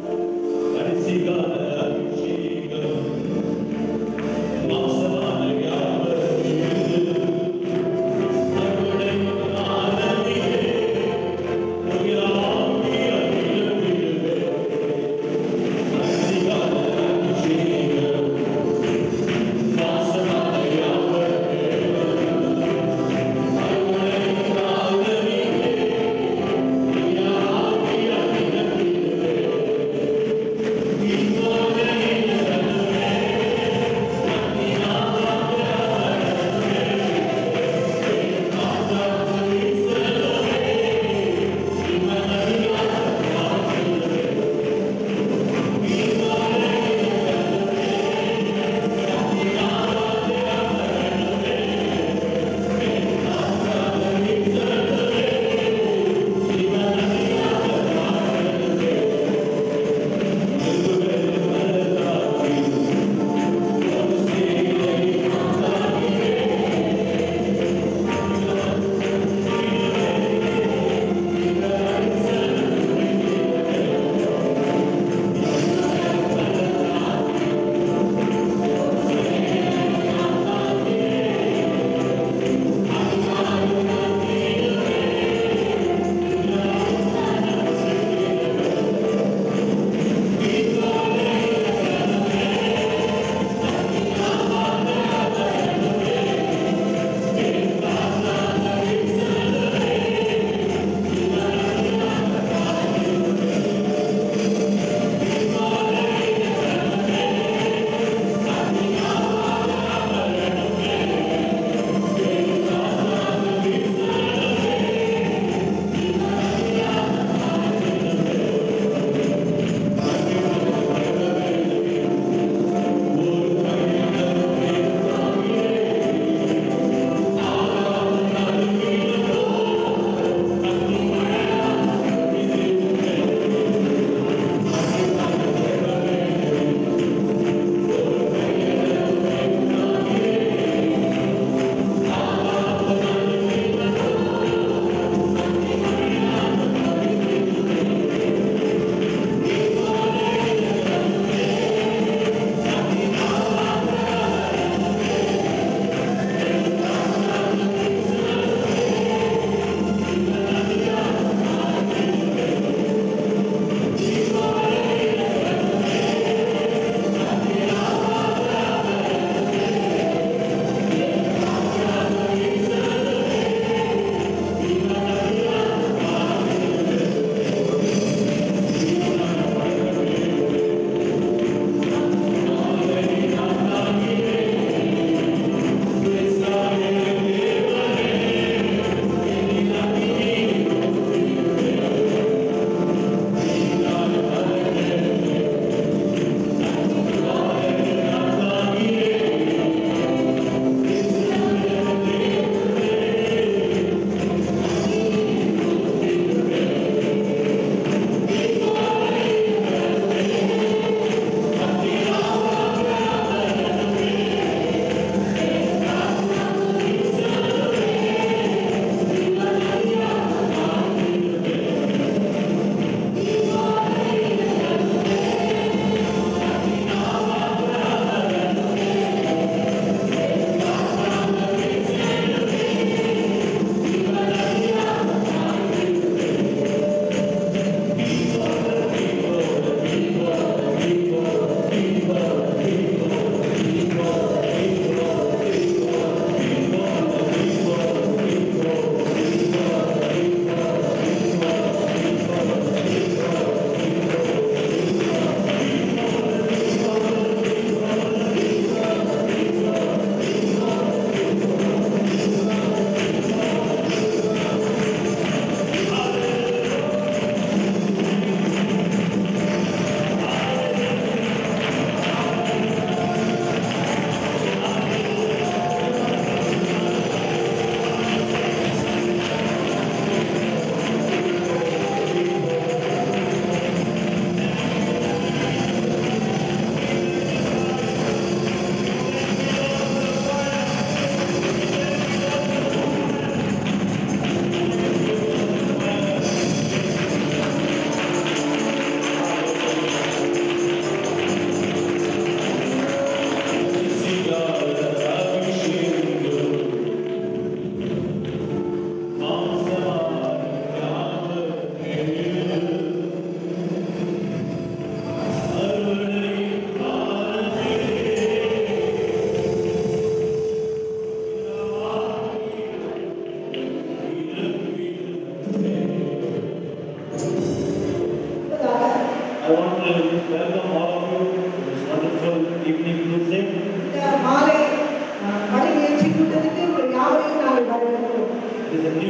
Thank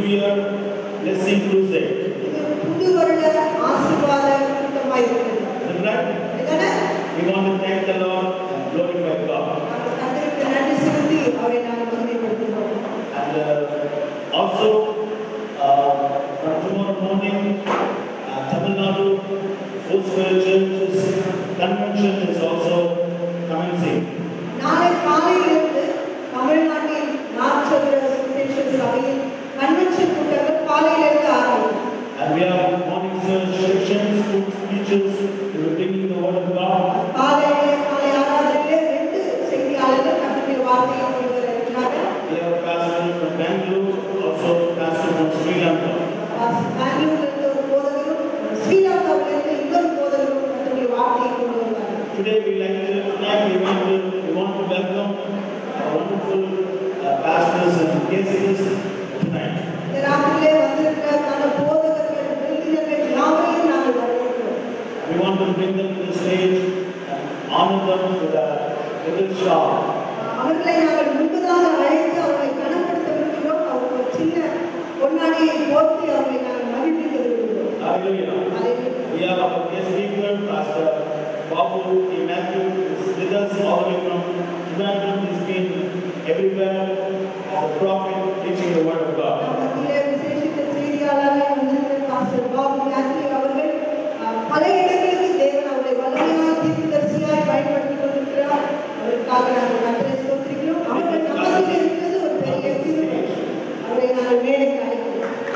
Year Blessing Crusade. இது புது வருட ஆசீர்வாத கூட்டமாயிருக்கிறது Isn't that? இதனை We want to thank the Lord and glorify God. நாங்கள் கர்த்தருக்கு நன்றி செலுத்தி அவரை நாங்கள் மகிமைப்படுத்துகிறோம் And uh, also, uh, from tomorrow morning, uh, Tamil Nadu Full Spirit Church's convention is also commencing. நாளை காலையிலிருந்து தமிழ்நாட்டின் நாற்சதுர சுவிசேஷ சபையின் கன்வென்ஷன் கூட்டங்கள் காலையிலிருந்து ஆரம்பிக்கும் And we have morning sessions, school speeches, we are bringing the word of God. காலையிலே காலை ஆராதனையிலே ரெண்டு செய்தியாளர்கள் கர்த்தருடைய வார்த்தையை கொண்டு வர இருக்கிறார்கள் We have a pastor from Bangalore, also pastor from Sri Lanka. பெங்களூரிலிருந்து ஒரு போதகரும் ஸ்ரீலங்காவிலிருந்து இன்னொரு போதகரும் கர்த்தருடைய வார்த்தையை கொண்டு வருவார்கள் Today we like to, tonight we want to, we want to welcome our wonderful uh, pastors and guests tonight. இந்த ராத்திரியிலே வந்திருக்கிற பல போதகர்கள் விருந்தினர்கள் யாவரையும் நாங்கள் வரவேற்கிறோம் We want to bring them to the stage and honor them with a little shout. அவர்களை நாங்கள் முன்பதாக அழைத்து அவர்களை கனப்படுத்த விரும்புகிறோம் அவருக்கு ஒரு சின்ன பொன்னாடியை போர்த்தி அவர்களை நாங்கள் மகிழ்விக்க விரும்புகிறோம் Hallelujah. Hallelujah. We have our guest speaker, Pastor Babu K. Matthew, is with us all the way from Trivandrum. He's been everywhere as a prophet preaching the word of God. நம் மத்தியிலே விசேஷித்த செய்தியாளராக வந்திருக்கிற பாஸ்டர் பாபு மேத்யூ அவர்கள் அஹ், பல இடங்களுக்கு தேவன் அவரை வல்லமையாக தீர்க்கதரிசியாய் பயன்படுத்திக் கொண்டிருக்கிறார் அவருக்காக நாங்கள் கத்தரை ஸ்தோத்திரிக்கிறோம் அவர்கள் நம்மத்தில் இருக்கிறது ஒரு பெரிய கிருபை. அவரை நாங்கள் மேடைக்கு அழைக்கிறோம்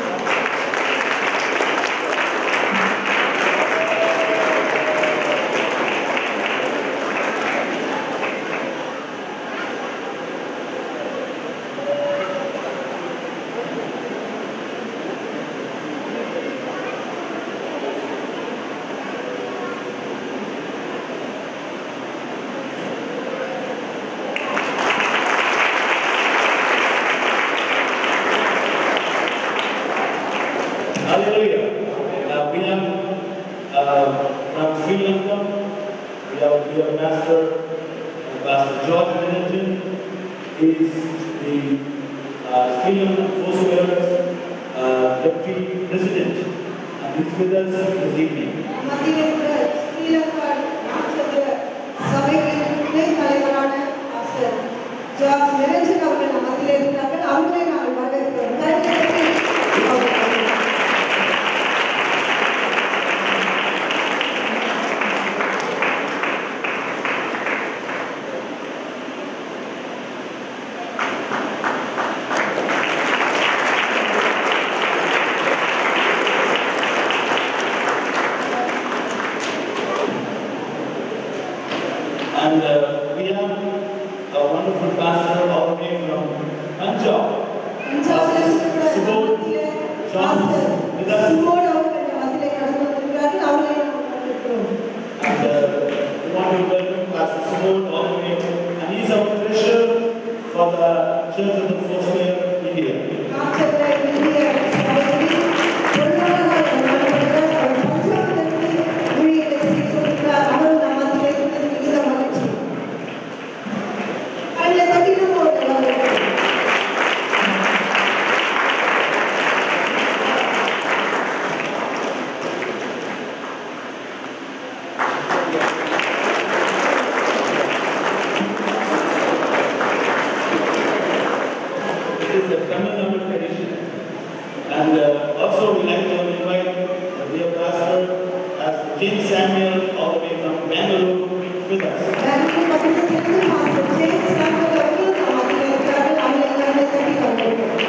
Hallelujah. Uh, we have uh, from Sri Lanka, we have, we have Pastor, Pastor George Benedict. He is the uh, Sri Lankan Foursquare uh, Deputy President. And he's with us this evening. மத்தியில் இருக்கிற ஸ்ரீலங்கா நாட்சத்திர சபையின் துணை தலைவரான pastor George Niranjan அவர்கள் நம் மத்தியில் இருக்கிறார்கள் அவர்களை நாங்கள் வரவேற்கிறோம் கரங்களை தட்டி அவர்களை வரவேற்கிறோம். And uh, we have a wonderful pastor all the way from Punjab. இந்தியாவில் இருக்கிற நம் மத்தியிலே பாஸ்டர் சிமோன் அவர்கள் நம் மத்தியிலே கடந்து வந்திருக்கிறார்கள் அவர்களை நாம் வரவேற்கிறோம் And uh, we want to welcome Pastor Simone all the way. And he's our treasurer for the Church of the Foursquare India. நாட்சத்திர இந்திய சபையின் பொருளாதார நடவடிக்கைகள் அவர் பஞ்சாபிலிருந்து ஊழியர்களை செய்து கொண்டிருக்கிறார் அவர் நம் மத்தியிலே இருப்பது மிகுந்த மகிழ்ச்சி கரங்களை தட்டி நம்ம அவர்களை வரவேற்கிறோம் It is the Tamil Nadu tradition. And uh, also we like to invite the dear pastor, Pastor James Samuel, all the way from Bangalore, to be with us. Bangalore பட்டணத்திலிருந்து பாஸ்டர் ஜேம்ஸ் சாமுவேல் அவர்கள் நம் மத்தியிலே இருக்கிறார்கள் அவர்களை கரங்களை தட்டி வரவேற்கிறோம்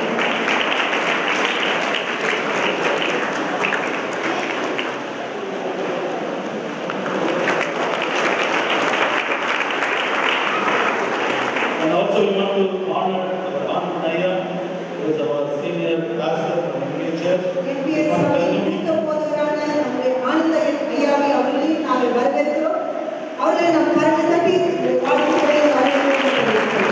And also we want to honor our Aunt Naya, who is our senior pastor from Indian Church. NPS சபையின் மூத்த போதகரான நம்முடைய ஆனந்த ஐயாவை அவர்களையும் நாங்கள் வரவேற்கிறோம் அவர்களை நம் கரங்களை தட்டி இந்த வாழ்த்துக்களை வரவேற்கிறோம்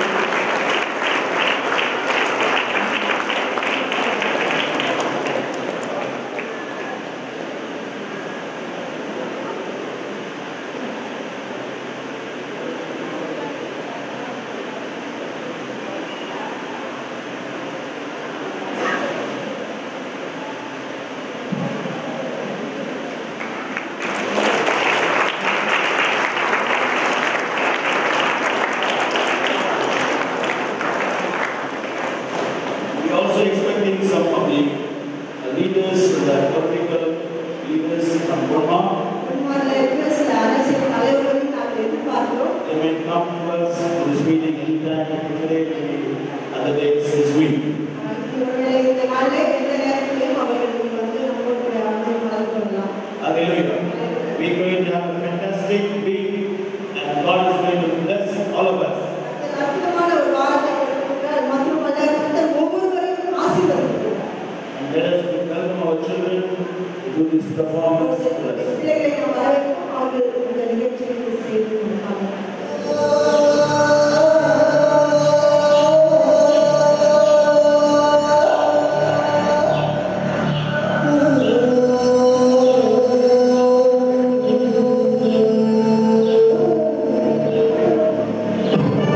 of us who is meeting anytime today, maybe other days this week. ஒருவேளை இந்த நாளிலே எந்த நேரத்திலையும் அவர்கள் இங்கே வந்து நம்மோடு கூட வந்து கலந்து கொள்ளலாம் Hallelujah. We're going to have a fantastic week and God is going to bless all of us. இந்த அற்புதமான ஒரு வாரத்தை கொடுத்திருக்கிறார். மட்டுமல்ல கர்த்தர் ஒவ்வொருவரையும் ஆசீர்வதிக்கிறார். And let us welcome our children to do this performance with us. பிள்ளைகளை நாம் வரவேற்போம். அவர்கள் இந்த நிகழ்ச்சியை செய்து கொடுப்பார்கள். Thank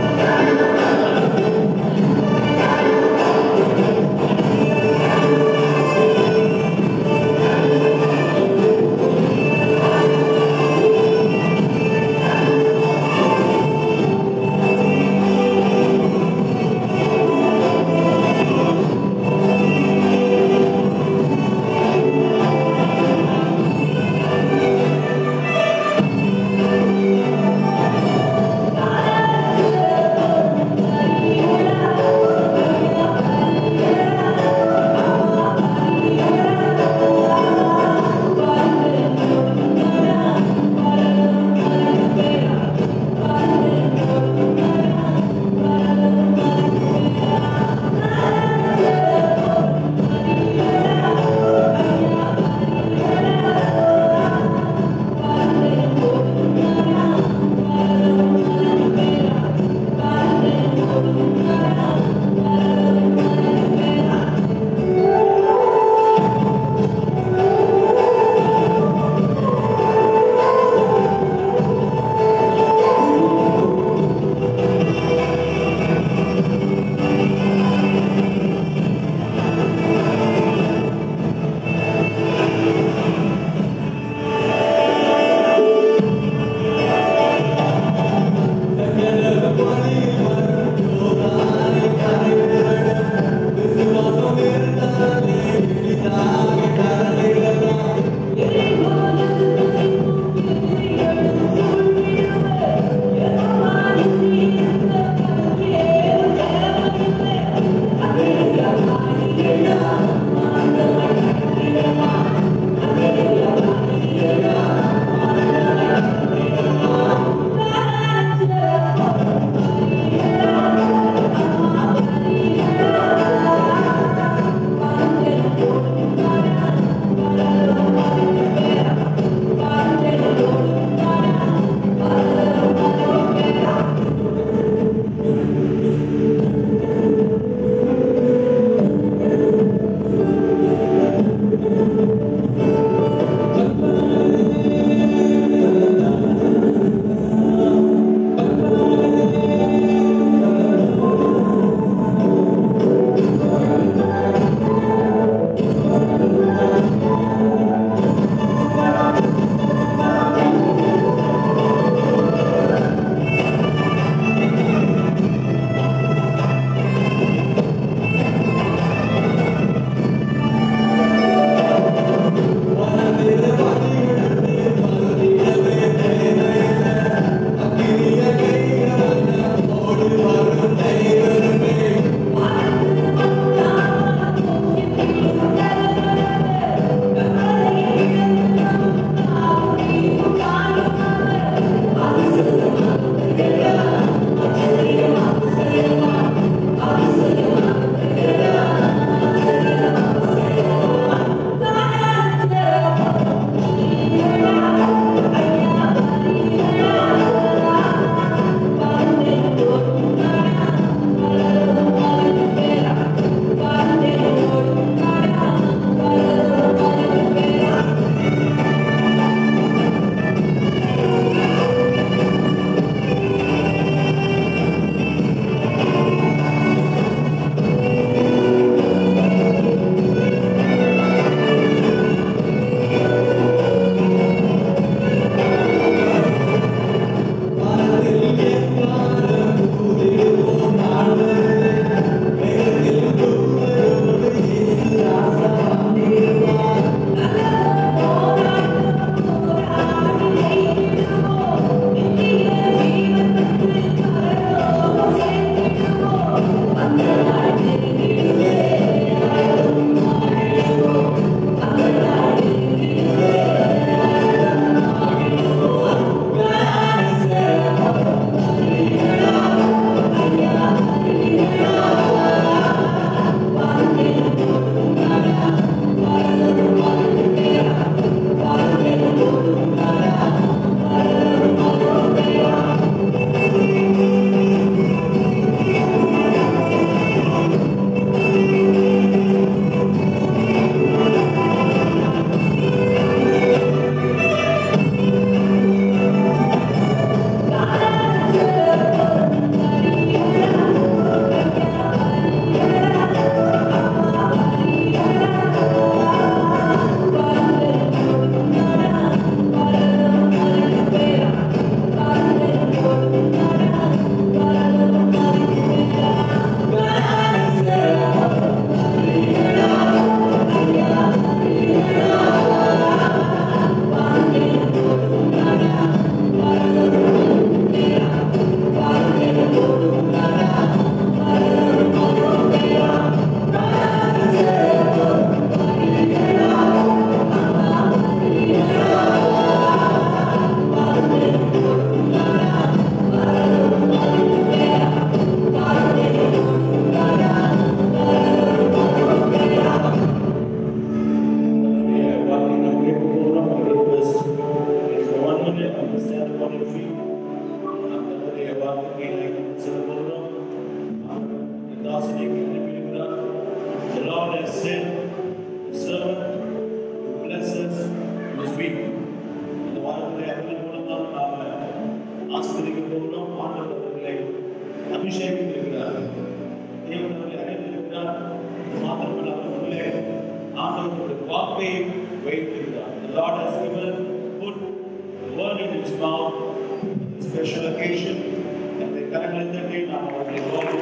send a servant to bless us this week. இந்த வாரத்திலே அவர்கள் மூலமாக நாம ஆஸ்வதிக்க போகிறோம் ஆண்டவர் அவர்களை அபிஷேகித்திருக்கிறார் தேவன் அவர்களை அழைத்திருக்கிறார் இது மாத்திரமல்ல அவர்களுடைய ஆண்டவருடைய வாக்கை வைத்திருக்கிறார் The Lord has given put the word in his mouth for this special occasion and the கரங்களை தட்டி நாம் அவர்களை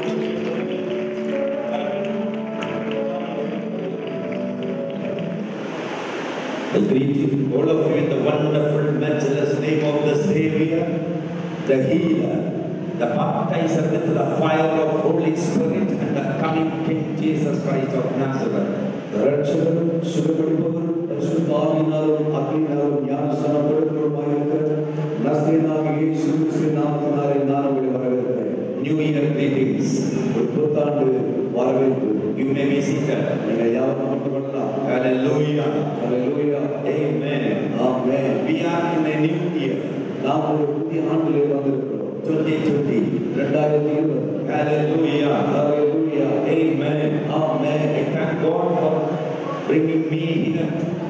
I greet you, all of you in the wonderful, matchless name of the Savior, the Healer, the Baptizer with the fire of Holy Spirit, and the coming King Jesus Christ of Nazareth. ரட்சகரும் சுகப்படுப்பவரும் பரிசுத்த ஆவியினாலும் அக்னியினாலும் ஞானஸ்தானம் கொடுக்கிறவருமாயிருக்கிற நஸ்ரேனாகிய இயேசு கிறிஸ்துவின் நாமத்தினாலே நான் உங்களை வரவேற்கிறேன் New Year greetings. ஒரு புத்தாண்டு வரவேற்பு You may be seated. நீங்கள் யாரும் அமர்ந்து கொள்ளலாம் Hallelujah. Hallelujah Amen. Amen We are in a new year, நாம் ஒரு புதிய ஆண்டிலே வந்திருக்கிறோம் 2020. இரண்டாயிரத்தி இருபது Hallelujah. Hallelujah Amen. Amen I thank God for bringing me here.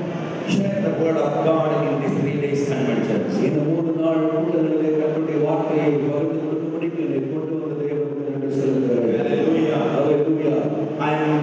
Share the word of God in these three days conventions. இந்த மூன்று நாள் கூட்டங்களிலே கர்த்தருடைய வார்த்தையை பகிர்ந்து கொடுக்கும்படிக்கு என்னை கொண்டு வந்த தேவனுக்கு நன்றி செலுத்துகிறேன் Hallelujah. Hallelujah I am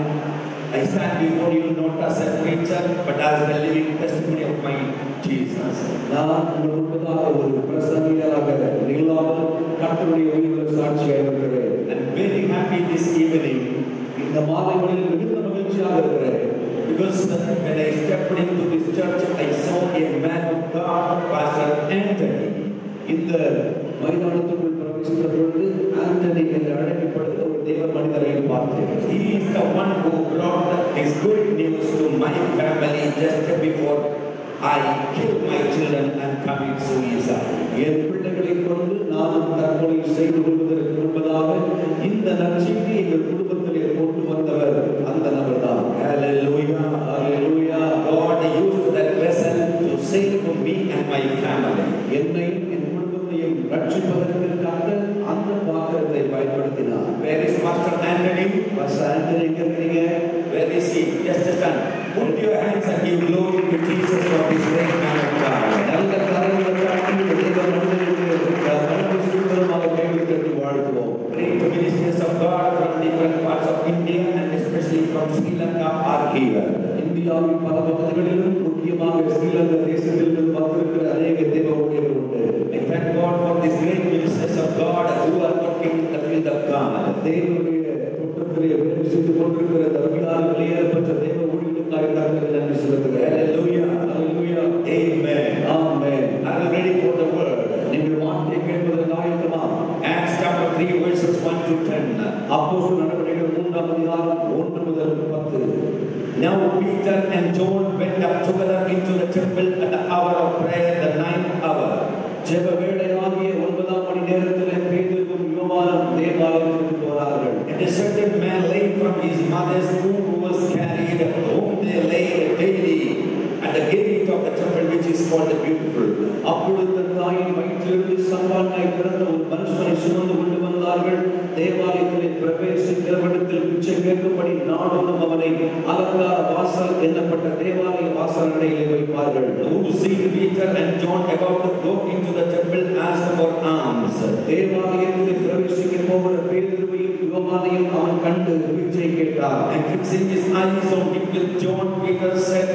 I stand before you not as a preacher, but as the living testimony of my Jesus. நான் உங்கள் முன்பதாக ஒரு பிரசங்கியராக நிகழாமல் கர்த்தருடைய உயிர்களை சாட்சியாக இருக்கிறேன் I'm very happy this evening இந்த மாலை மணியில் மிகுந்த மகிழ்ச்சியாக இருக்கிறேன் because when I stepped into this church, I saw a man of God, Pastor Anthony. இந்த மைதானத்துக்குள் பிரவேசித்த பொழுது ஆண்டனி என்று அழைக்கப்படுகிற ஒரு தேவ மனிதரை பார்த்தேன் He is the one who brought his good news to my family just before I killed my children and commit suicide. என் பிள்ளைகளை கொண்டு நானும் தற்கொலை செய்து கொள்வதற்கு முன்பதாக இந்த நற்செய்தி எங்கள் குடும்பத்திலே கொண்டு வந்தவர் அந்த நபர் தான் Hallelujah. Hallelujah. God used that vessel to save me and my family. என்னையும் என் குடும்பத்தையும் ரட்சிப்பதற்காக அந்த பாத்திரத்தை பயன்படுத்தினார் Where is Pastor Anthony? பஸ் ஆண்டனி எங்க இருக்கிறீங்க Where is he? Just stand. Put your hands and give glory to Jesus for this great man of God. நல்ல காரியங்களை காட்டி தேவ மனிதனுக்கு கனவு சுதந்திரமாக கைகளை தட்டி வாழ்த்துவோம் Great ministers of God from different parts of India and especially from Sri Lanka are here. இந்தியாவின் பல பகுதிகளிலும் முக்கியமாக ஸ்ரீலங்கா தேசத்திலிருந்து வந்திருக்கிற அநேக தேவ ஊழியர்கள் உண்டு I thank God for these great ministers of God who are working in the field of God. தேவனுடைய தோட்டத்திலே வேலை செய்து கொண்டிருக்கிற தர்மியால் வெளியேறப்பட்ட தேவ ஊழியர்களுக்காக கர்த்தருக்கு நன்றி செலுத்துகிறேன் Hallelujah. Hallelujah. Amen. Amen. Are you ready for the word? நீங்கள் வார்த்தையை கேட்பதற்கு ஆயத்தமா Acts chapter 3 verses 1 to 10. அப்போஸ்தலர் நடவடிக்கைகள் மூன்றாம் அதிகாரம் ஒன்று முதல் பத்து Now Peter and John went up together into the temple at the hour of prayer, the ninth hour. ஜெப வேளையாகிய ஒன்பதாம் மணி நேரத்திலே பேதுருவும் யோவானும் தேவாலயத்திற்கு போனார்கள் And a certain man lame from his mother's womb was carried, whom they laid daily at the gate of the temple, which is called the Beautiful. அப்பொழுது தன் தாயின் வயிற்றிலிருந்து சம்பானாய் பிறந்த ஒரு மனுஷனை சுமந்து கொண்டு வந்தார்கள் தேவாலயத்திலே பிரவேசிக்கிறவனிடத்தில் பிச்சை கேட்கும்படி நாடொன்றும் அவனை அலங்கார வாசல் என்னப்பட்ட தேவாலய வாசல் நடையிலே வைப்பார்கள் Who see Peter and John about to go into the temple asked for alms. தேவாலயத்திலே பிரவேசிக்க போகிற பேதுருவையும் யோவானையும் அவன் கண்டு பிச்சை கேட்டான் And fixing his eyes on him with John, Peter said,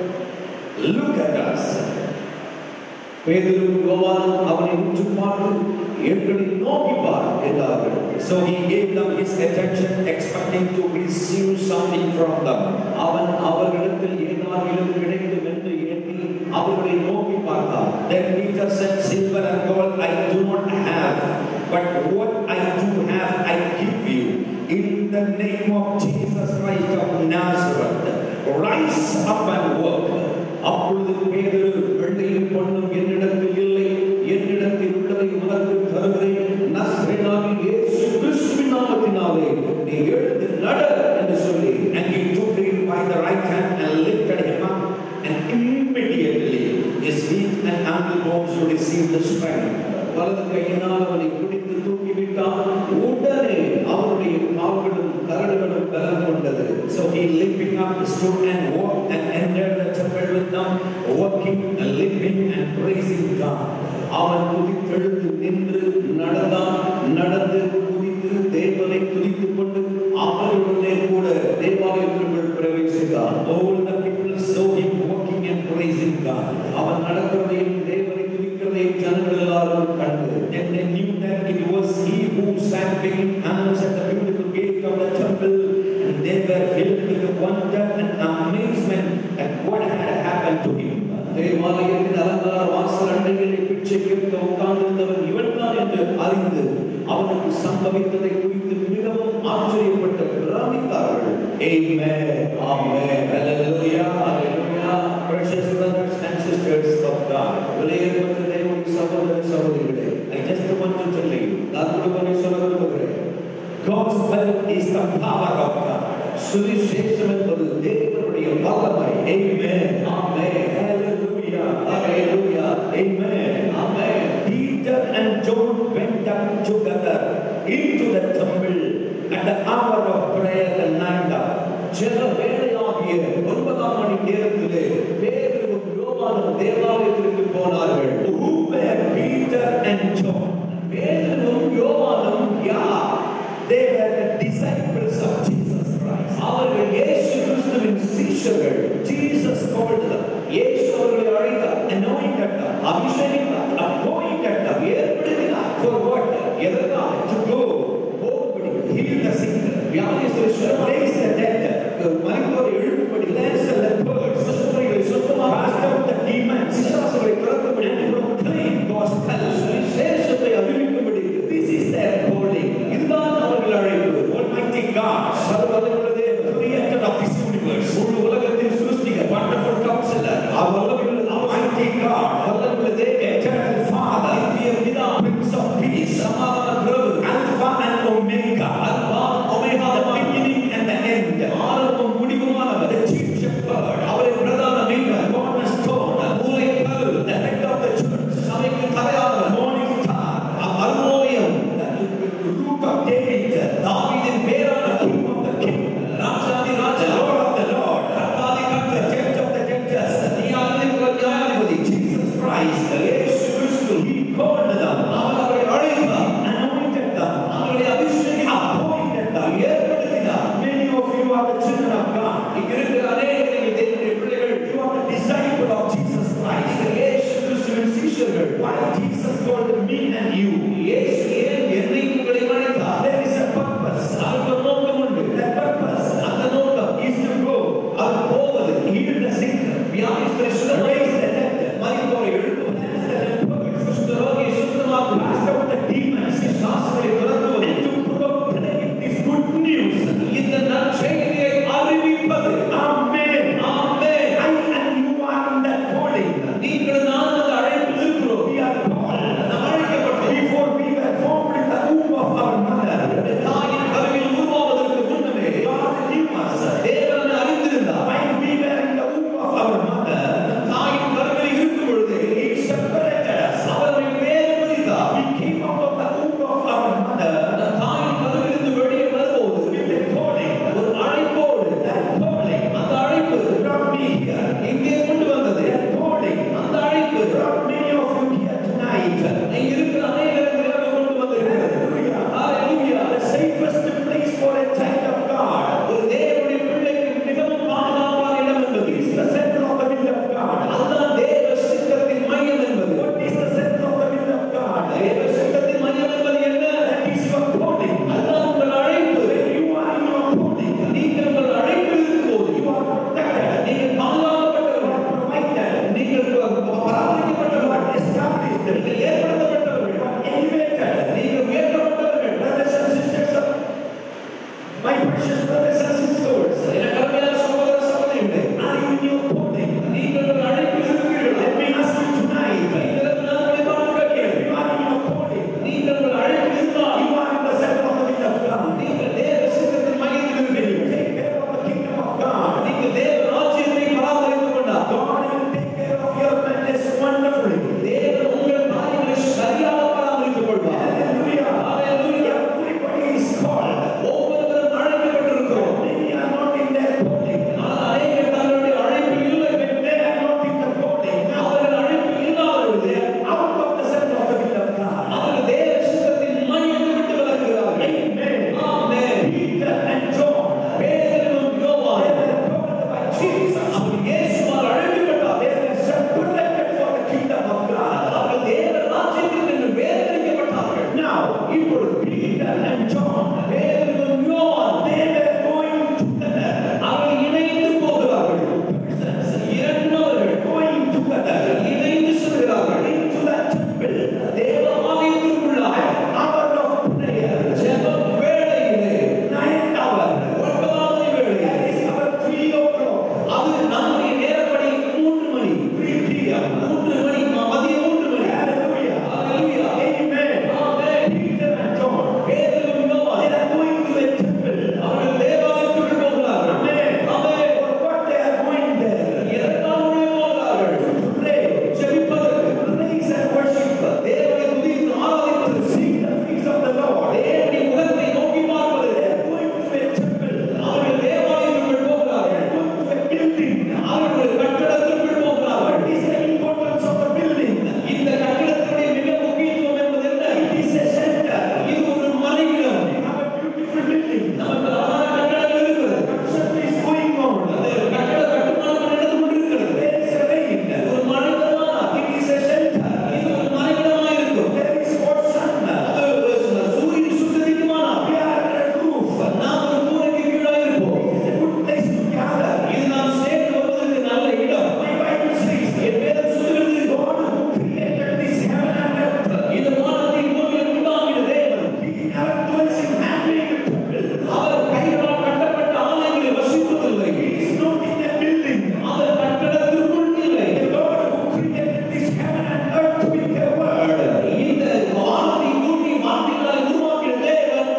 Look at us. பேதுருவும் யோவானும் அவனை உற்று பார்த்து எங்களை நோக்கி பார் என்றார்கள் So he gave them his attention, expecting to receive something from them. அவன் அவர்களிடத்தில் ஏதாகிலும் கிடைக்கும் என்று எண்ணி அவர்களை நோக்கி பார்த்தான் Then Peter said, Silver and gold I do not have, but what I do have I give you. In the name of Jesus Christ of Nazareth, rise up and walk. அப்பொழுது பேதுரு வெள்ளையும் பொண்ணும் என்னிடத்தில் இல்லை என்னிடத்தில் உள்ளதை உனக்கு தருகிறேன் நஸ்ரேனாகிய இயேசு கிறிஸ்துவின் நாமத்தினாலே நீ எழுந்து நட என்று சொல்லி And he took him by the right hand and lifted him up, and immediately his feet and ankle bones received the strength. வலது கையினால் அவனை பிடித்து தூக்கிவிட்டான் உடனே அவனுடைய கால்களும் கரடுகளும் பலம் கொண்டது So he limping up stood and walked and entered the temple with them, walking and limping and praising God. அவன் குதித்தெழுந்து நின்று நடந்தான் நடந்து குதித்து தேவனை துதித்துக் கொண்டு அவர்களுடனே கூட தேவாலயத்திற்குள் பிரவேசித்தான் All the people saw him walking and praising God. அவன் நடக்கிறதையும் தேவனை துதிக்கிறதையும் ஜனங்கள் எல்லாரும் கண்டு And they knew that it was he who sang big hymns at the beautiful gate of the temple. And they were filled with wonder and amazement at what had happened to him. தேவாலயத்தின் அலங்கார வாசல் அண்டையிலே பிச்சை கேட்க உட்கார்ந்திருந்தவன் இவன்தான் என்று அறிந்து அவனுக்கு சம்பவித்ததை குறித்து மிகவும் ஆச்சரியப்பட்டு பிரமித்தார்கள் Amen. Amen. Hallelujah. Hallelujah. Precious brothers and sisters of God. விலையேற்பட்ட தேவனுடைய சகோதர சகோதரிகளே I just want to tell you, நான் குடும்பத்தை சொல்ல விரும்புகிறேன் gospel is the power of God. சுவிசேஷம் என்பது தேவனுடைய வல்லமை Amen. Amen. Hallelujah. Hallelujah. Amen. Amen. Peter and John went up together into the temple at the hour of prayer the ninth hour. ஜெப வேளையாகிய ஒன்பதாம் மணி நேரத்திலே பேதுருவும் யோவானும் தேவாலயத்திற்கு போனார்கள் Who were Peter and John? பேதுருவும் யோவானும் யார் They were the disciples of Jesus Christ. அவர்கள் இயேசு கிறிஸ்துவின் சீஷர்கள் Jesus called them, இயேசு அவர்களை அழைத்தார் anointed them, அபிஷேகித்தார் appointed them ஏற்படுத்தினார் for what? எதற்காக To go, போகும்படி heal the sick, வியாதிஸ்தரை சுகமாக்க, raise the dead, மரித்தோரை எழுப்பும்படி cleanse the lepers, சுத்தமுறைகளை சுத்தமாக cast out the demons, விசுவாசங்களை திறக்கும்படி and proclaim gospel. சுவிசேஷத்தை அறிவிக்கும்படி This is their calling. இதுதான் அவர்கள் அழைப்பு Almighty God, சர்வவல்லமையுள்ள தேவன், creator of this universe, முழு உலகத்தின் சிருஷ்டிகர், wonderful counselor, அவர் வல்லமையுள்ள Almighty God, வல்லமையுள்ள தேவன், eternal Father, நித்திய பிதா, Prince of Peace, சமாதான பிரபு, Alpha and Omega, Alpha, Omega, the beginning and the end, ஆரம்பம் முடிவுமானவர், the chief shepherd, அவரின் பிரதான மீட்பர், cornerstone, மூலைக்கல், the head of the church, சபைக்கு தலையானவர், morning star, அருணோதயம், the root of David, தாவீதின் பேரானவர், king of the king, ராஜாதி the Raja, Lord of the Lord, கர்த்தாதி கர்த்தர், judge of the judges, நியாயாதிபதி நியாயாதிபதி, Jesus Christ, இயேசு கிறிஸ்து, He called them, அவர் அவரை அழைத்தார், anointed them, அவர்களை அபிஷேகித்தார், appointed them. ஏற்படுத்தினார். Many of you are the children of God. இங்க இருக்கிற அநேக நீங்கள் தேவனுடைய பிள்ளைகள், You are the disciple of Jesus Christ. இயேசு கிறிஸ்துவின் சீஷர்கள். Why Jesus called me and you? இயேசு ஏன் என்னை உங்களை அழைத்தார்? There is a purpose.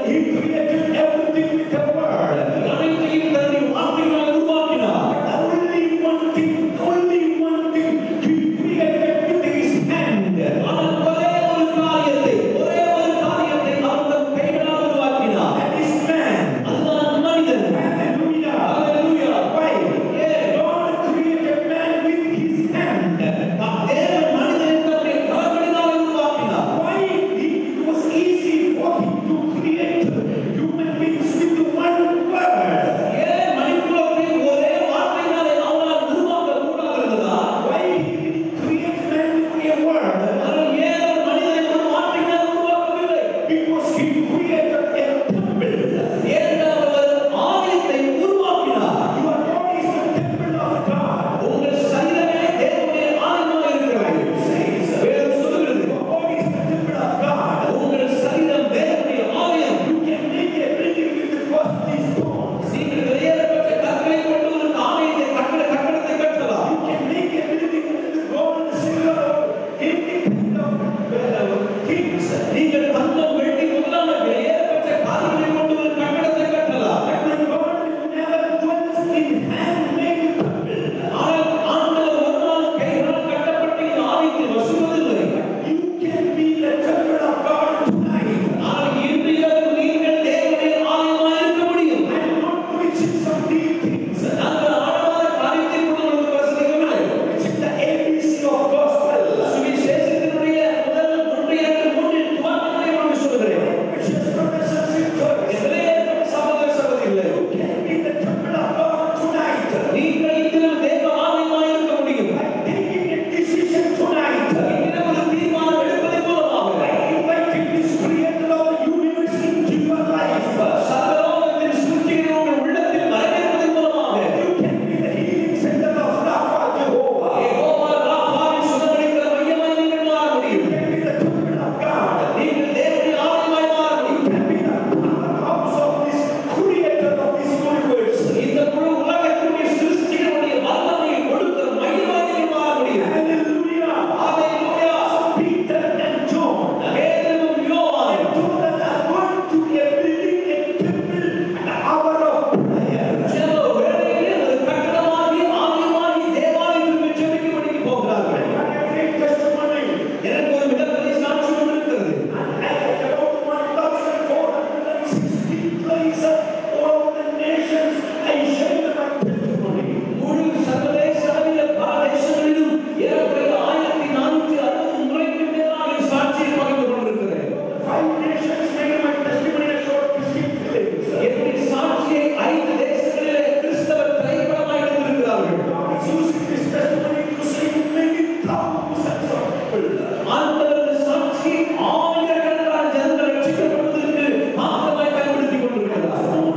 He created everything with a word. அனைத்தையும் தன்னுடைய வார்த்தைகளால் உருவாக்கினார் Only one thing, only one thing he created with his hand. ஆனால் ஒரே ஒரு காரியத்தை ஒரே ஒரு காரியத்தை அவர் தம் கைகளால் உருவாக்கினார் That is man. அதுதான் மனிதன் Hallelujah. Hallelujah. Why? ஏன்? God created man with his hand. தேவன் மனிதனை தன்னுடைய கரங்களினால் உருவாக்கினார் Why it was easy for him to create human beings with one word? ஏன் மனிதகுலத்தை ஒரே வார்த்தையினாலே அவரால் உருவாக்க கூடாதிருந்ததா Why he didn't create man with a word? ஆனால் ஏன் அவர் மனிதனை ஒரு வார்த்தையினால் உருவாக்கவில்லை Because he created a temple. ஏன் அவர் ஆலயத்தை உருவாக்கினார் Your body is the temple of God. உங்கள் சரீரமே தேவனுடைய ஆலயமாக இருக்கிறது வேதம் சொல்லுகிறது Your body is the temple of God. உங்கள் சரீரம் தேவனுடைய ஆலயம் You can make a building with the costly stones. நீங்கள் வெளியேறப்பட்ட கற்களை கொண்டு ஒரு ஆலயத்தை கட்டட கட்டடத்தை கட்டலாம் You can make a building with the gold, silver, any kind of uh, things. நீங்கள் தங்கம் வெள்ளி முதலான வெளியேறப்பட்ட காரியங்களை கொண்டு ஒரு கட்டடத்தை கட்டலாம் But God never dwells in handmade temple. ஆனால் ஆண்டவர் ஒரு நாள் கைகளால் கட்டப்பட்ட இந்த ஆலயத்தில் வசிப்பதில்லை You can be the temple of God tonight. ஆனால் இன்று இரவு நீங்கள் தேவனுடைய ஆலயமாக இருக்க முடியும் I'm not preaching some deep things. நாங்கள் ஆழமான காரியத்தை கொண்டு உங்களுக்கு பிரசங்கிக்கவில்லை Preaching the ABC of gospel. சுவிசேஷத்தினுடைய முதல் ஒன்று இரண்டு மூன்றின் துவக்கங்களை உங்களுக்கு சொல்கிறேன் Precious brothers and sisters. எதிரேற்பட்ட சகோதர சகோதரிகளே You can be the temple of God tonight. நீங்கள் இன்றிரவு தேவ ஆலயமாக இருக்க முடியும் Taking a decision tonight. இன்றிரவு ஒரு தீர்மானம் எடுப்பதன் மூலமாக Inviting this creator of the universe into your life. சர்வலோகத்தின் சிருஷ்டிகரை உங்கள் உள்ளத்தில் வரவேற்பதன் மூலமாக You can be the healing center of Rapha Jehovah. Jehovah ராஃபாவின் சுகமளிக்கிற மையமாய் நீங்கள் மாற You முடியும் can be the temple of God. நீங்கள் தேவனுடைய ஆலயமாய் மாற முடியும் You can be the house of this creator of this universe. இந்த முழு உலகத்தினுடைய சிருஷ்டிகளுடைய வல்லமையை கொடுத்த மையமாய் நீங்கள் மாற முடியும் Hallelujah. Hallelujah Peter and John. பேதுருவும் யோவானும் told that they are going to be a building a temple at the hour of prayer. ஜெப வேளையிலே ஒரு கட்டடமாகி ஆலயமாகி தேவாலயத்திற்கு ஜெபிக்கும்படிக்கு போகிறார்கள் I have a great testimony. எனக்கு ஒரு மிகப்பெரிய சாட்சி ஒன்று இருக்கிறது I have about 1,460 places all over the nations. I share my testimony. முழு சர்வதேச அளவில் பல தேசங்களிலும் ஏறக்குறைய ஆயிரத்தி நானூற்றி அறுபது முறைக்கு மேலாக சாட்சியை பகிர்ந்து கொண்டிருக்கிறேன் Five nations made my testimony a short Christian films. என்னுடைய சாட்சியை ஐந்து தேசங்களிலே கிறிஸ்தவர் திரைப்படமாக எடுத்திருக்கிறார்கள் God is using this testimony to save many thousands of people. ஆண்டவரது சாட்சி ஆயிரக்கணக்கான ஜனங்கள் ரட்சிக்கப்படுவதற்கு மாத்திரமாய் பயன்படுத்திக் கொண்டிருக்கிறார் More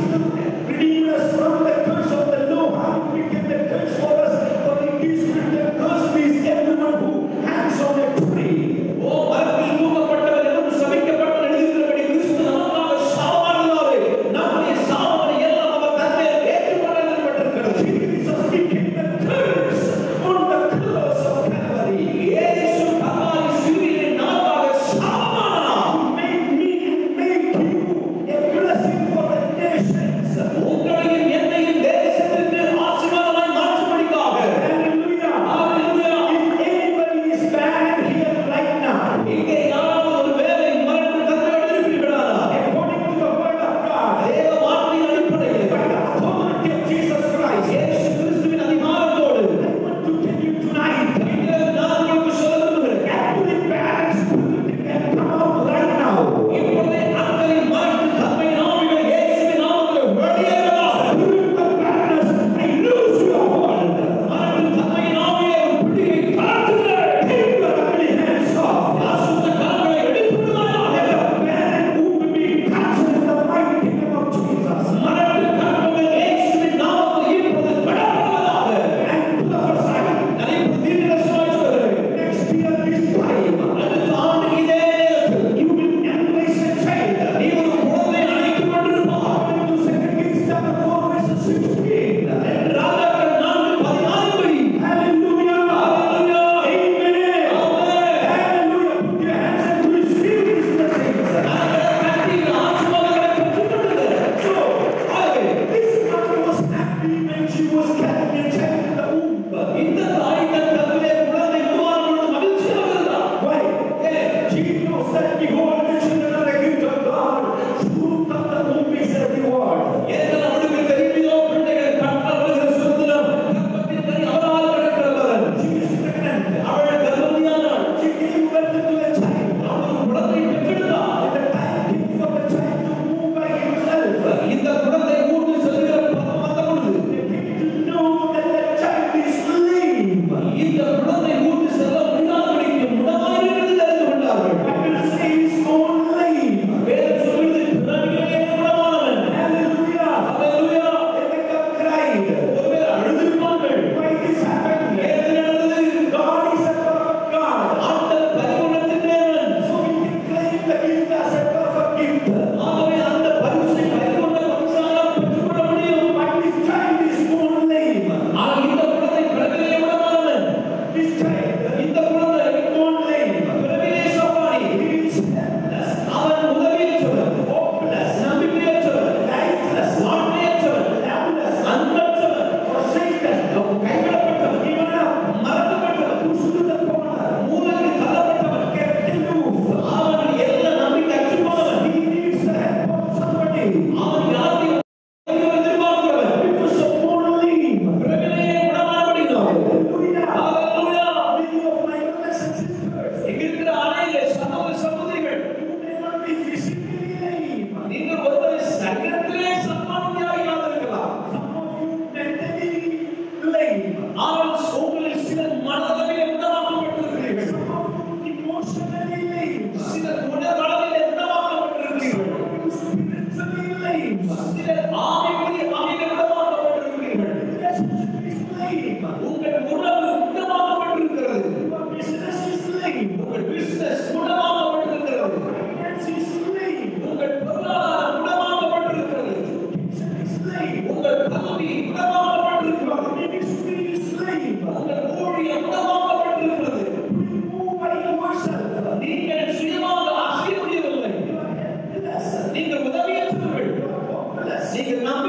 Christ redeemed us from the curse of the law, having become the curse for us. For it is written, Cursed is everyone who hangs on a tree. ஓ மரத்தில் தூக்கப்பட்டவர் என்றும் சபிக்கப்பட்டவர் எழுதியிருக்கிறபடி கிறிஸ்து நமக்காக சாவாரினாரே நம்முடைய சாவனை எல்லாம் அவர் தன்மையில் ஏற்றுக்கொள்ள எழுதப்பட்டிருக்கிறது Jesus became the curse on the cross of Calvary. இயேசு கல்வாரி சிலுவையிலே நமக்காக சாவானார் To make me and make you a blessing for the nations. உங்களையும் என்னையும் தேசத்திற்கு ஆசீர்வாதமாய் மாற்றும்படிக்காக Hallelujah. Hallelujah. If anybody is bad here right now, இங்கே யாராவது ஒரு வேலை மரண தன்மையோடு இருப்பீர்களானால் according to the word of God, தேவ வார்த்தையின் அடிப்படையில் by the authority of Jesus Christ, இயேசு கிறிஸ்துவின் அதிகாரத்தோடு I want to tell you tonight, இங்கே நான் உங்களுக்கு சொல்ல விரும்புகிறேன் every bad spirit can come out right now. இப்பொழுதே அத்தனை மரண தன்மை ஆவிகள் இயேசுவின் நாமத்தில் வெளியேறுவதாக Spirit of badness, I lose your hold. மரண தன்மை ஆவியை ஒரு பிடியை தாழ்த்துகிறேன் Take your ugly hands off. அசுத்த கரங்களை எடுத்துவிடுவாயாக Let the bad wound be touched in the mighty name of Jesus. மரண கரங்கள் இயேசுவின் நாமத்தில் இப்பொழுது தொடர்வதாக And prophesy, நான் இப்பொழுது தீர்க்கதரிசனமாய் சொல்கிறேன் next year this time, அடுத்த ஆண்டு இதே நேரத்தில் you will embrace a child. நீ ஒரு குழந்தை அழைத்துக் கொண்டிருப்பாய் According to 2 Kings chapter 4, verse 16. ரெண்டு ராஜாக்கள் நான்கு பதினாலின்படி Hallelujah. Hallelujah. Amen. Amen. Hallelujah. Put your hands and receive these blessings. நாங்கள் கட்டி ஆசீர்வாதங்களை பெற்றுக்கொள்ளுங்கள். So, ஆகவே, this mother was happy when she was carrying a child in the womb. இந்த தாய் தன் கருவிலே குழந்தை உருவாகும் பொழுது மகிழ்ச்சியாக இருந்தார். Why? ஏன்? She knows that behold, the children are a gift of God. Fruit of the womb is a reward. ஏன் அவளுக்கு தெரியுதோ பிள்ளைகள் கற்றவர்கள் சுதந்திரம் கர்ப்பத்தின் கனி அவரால் கிடைக்கிறவர். She is pregnant. அவள் கர்ப்பவதியானாள். She gave birth to a child. அவள் ஒரு குழந்தை பெற்றெடுத்தாள். And the time came for the child to move by himself. இந்த குழந்தை ஊட்டு செல்கிற பருவம் வந்த பொழுது They came to know that the child is lame. இந்த குழந்தை ஊட்டு செல்ல முடியாதபடிக்கு முடமாயிருக்கிறது தெரிந்து கொண்டார்கள் Bible says born lame. வேதம் சொல்லுது பிறவியிலேயே முடமானவன் Hallelujah. Hallelujah They make up cried. ஒருவேளை அழுதிருப்பார்கள் Why this happened? ஏன் இது நடந்தது God is a perfect God. ஆண்டவர் பரிபூரணத்தின் தேவன் So we can claim the gift as a perfect gift. ஆகவே அந்த பரிசை பரிபூரண பரிசாக பெற்றுக்கொள்ள முடியும் But this child is born lame. ஆனால் இந்த குழந்தை பிறவிலே முடமானவன் This child இந்த குழந்தை is born lame. பிறவிலே சப்பானி He is helpless, அவன் உதவியற்றவன் hopeless, நம்பிக்கையற்றவன் lifeless, வாழ்க்கையற்றவன் loveless, அன்பற்றவன் forsaken, கைவிடப்பட்டவன் given up, மறக்கப்பட்டவன் pushed to the corner, மூலைக்கு தள்ளப்பட்டவன் kept aloof. அவன் எல்லா நம்பிக்கை அற்றுப்போனவன் He needs the help of somebody. அவன் யாரையும் எதிர்பார்க்கிறவன் Because of born lame. பிறவிலேயே குணமானபடினார் Hallelujah. Hallelujah Many of my brothers and sisters, இங்க இருக்கிற அநேக சகோதர சகோதரிகள் you may not be physically lame. நீங்கள் ஒருவரை சரீரத்திலே சம்மானியாக இருக்கலாம் Some of you mentally lame. ஆனால் உங்களில் சிலர் மனதளவில் உண்டமாக்கப்பட்டிருக்கிறீர்கள் Some of you emotionally lame. சிலர் உணர்வளவில் உண்டமாக்கப்பட்டிருக்கிறீர்கள் Spiritually lame. சிலர் ஆவிக்குரிய வகையில் உண்டமாக்கப்பட்டிருக்கிறீர்கள் Relationship is lame. உங்கள் உறவு உண்டமாக்கப்பட்டிருக்கிறது Your business is lame. உங்கள் பிசினஸ் உண்டமாக்கப்பட்டிருக்கிறது Finance is lame. உங்கள் பொருளாதாரம் உண்டமாக்கப்பட்டிருக்கிறது Education is lame. உங்கள் கல்வி உண்டமாக்கப்பட்டிருக்கிறது Ministry is lame. உங்கள் ஊழியம் உண்டமாக்கப்பட்டிருக்கிறது Move by yourself. நீங்கள் சுயமாக அசைய முடியவில்லை You are helpless. நீங்கள் உதவியற்றவர்கள் You are hopeless. நீங்கள்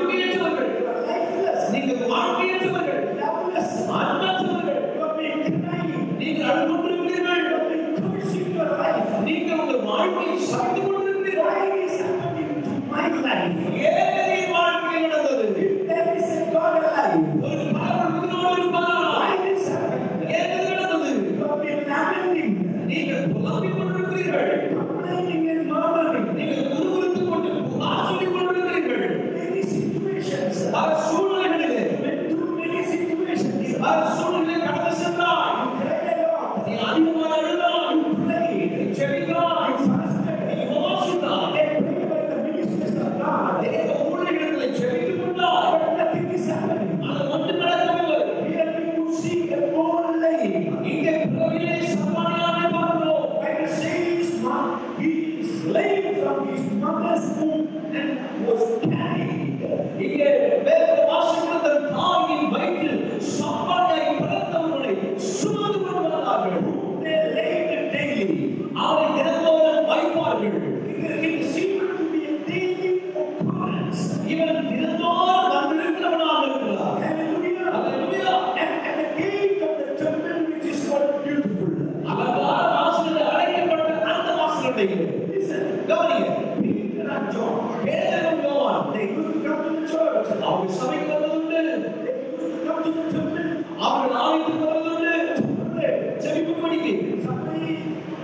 இங்கே வேத வாசிக்கிற தன் தாயின் வயிற்றில் சப்பானியாய் பிறந்தவர்களை சுமந்து கொண்டு வந்தார்கள் They laid it daily. அவரை தினந்தோறும் வைப்பார்கள் It seemed to be a daily occurrence. இவன் தினந்தோறும் வந்திருக்கிறவனாக இருக்கிறார் Hallelujah. Hallelujah. And at the gate of the temple, which is called beautiful. அலங்கார வாசலில் அழைக்கப்பட்ட அந்த வாசலடையில் Listen, கவனிங்க Peter and John, பேதரும் யோவான் they used to come to the church. அவங்க சபைக்கு வருவதுண்டு They used to come to the temple. அவர்கள் ஆலயத்துக்கு வருவதுண்டு Pray. ஜெபிப்பு படிக்கு Somebody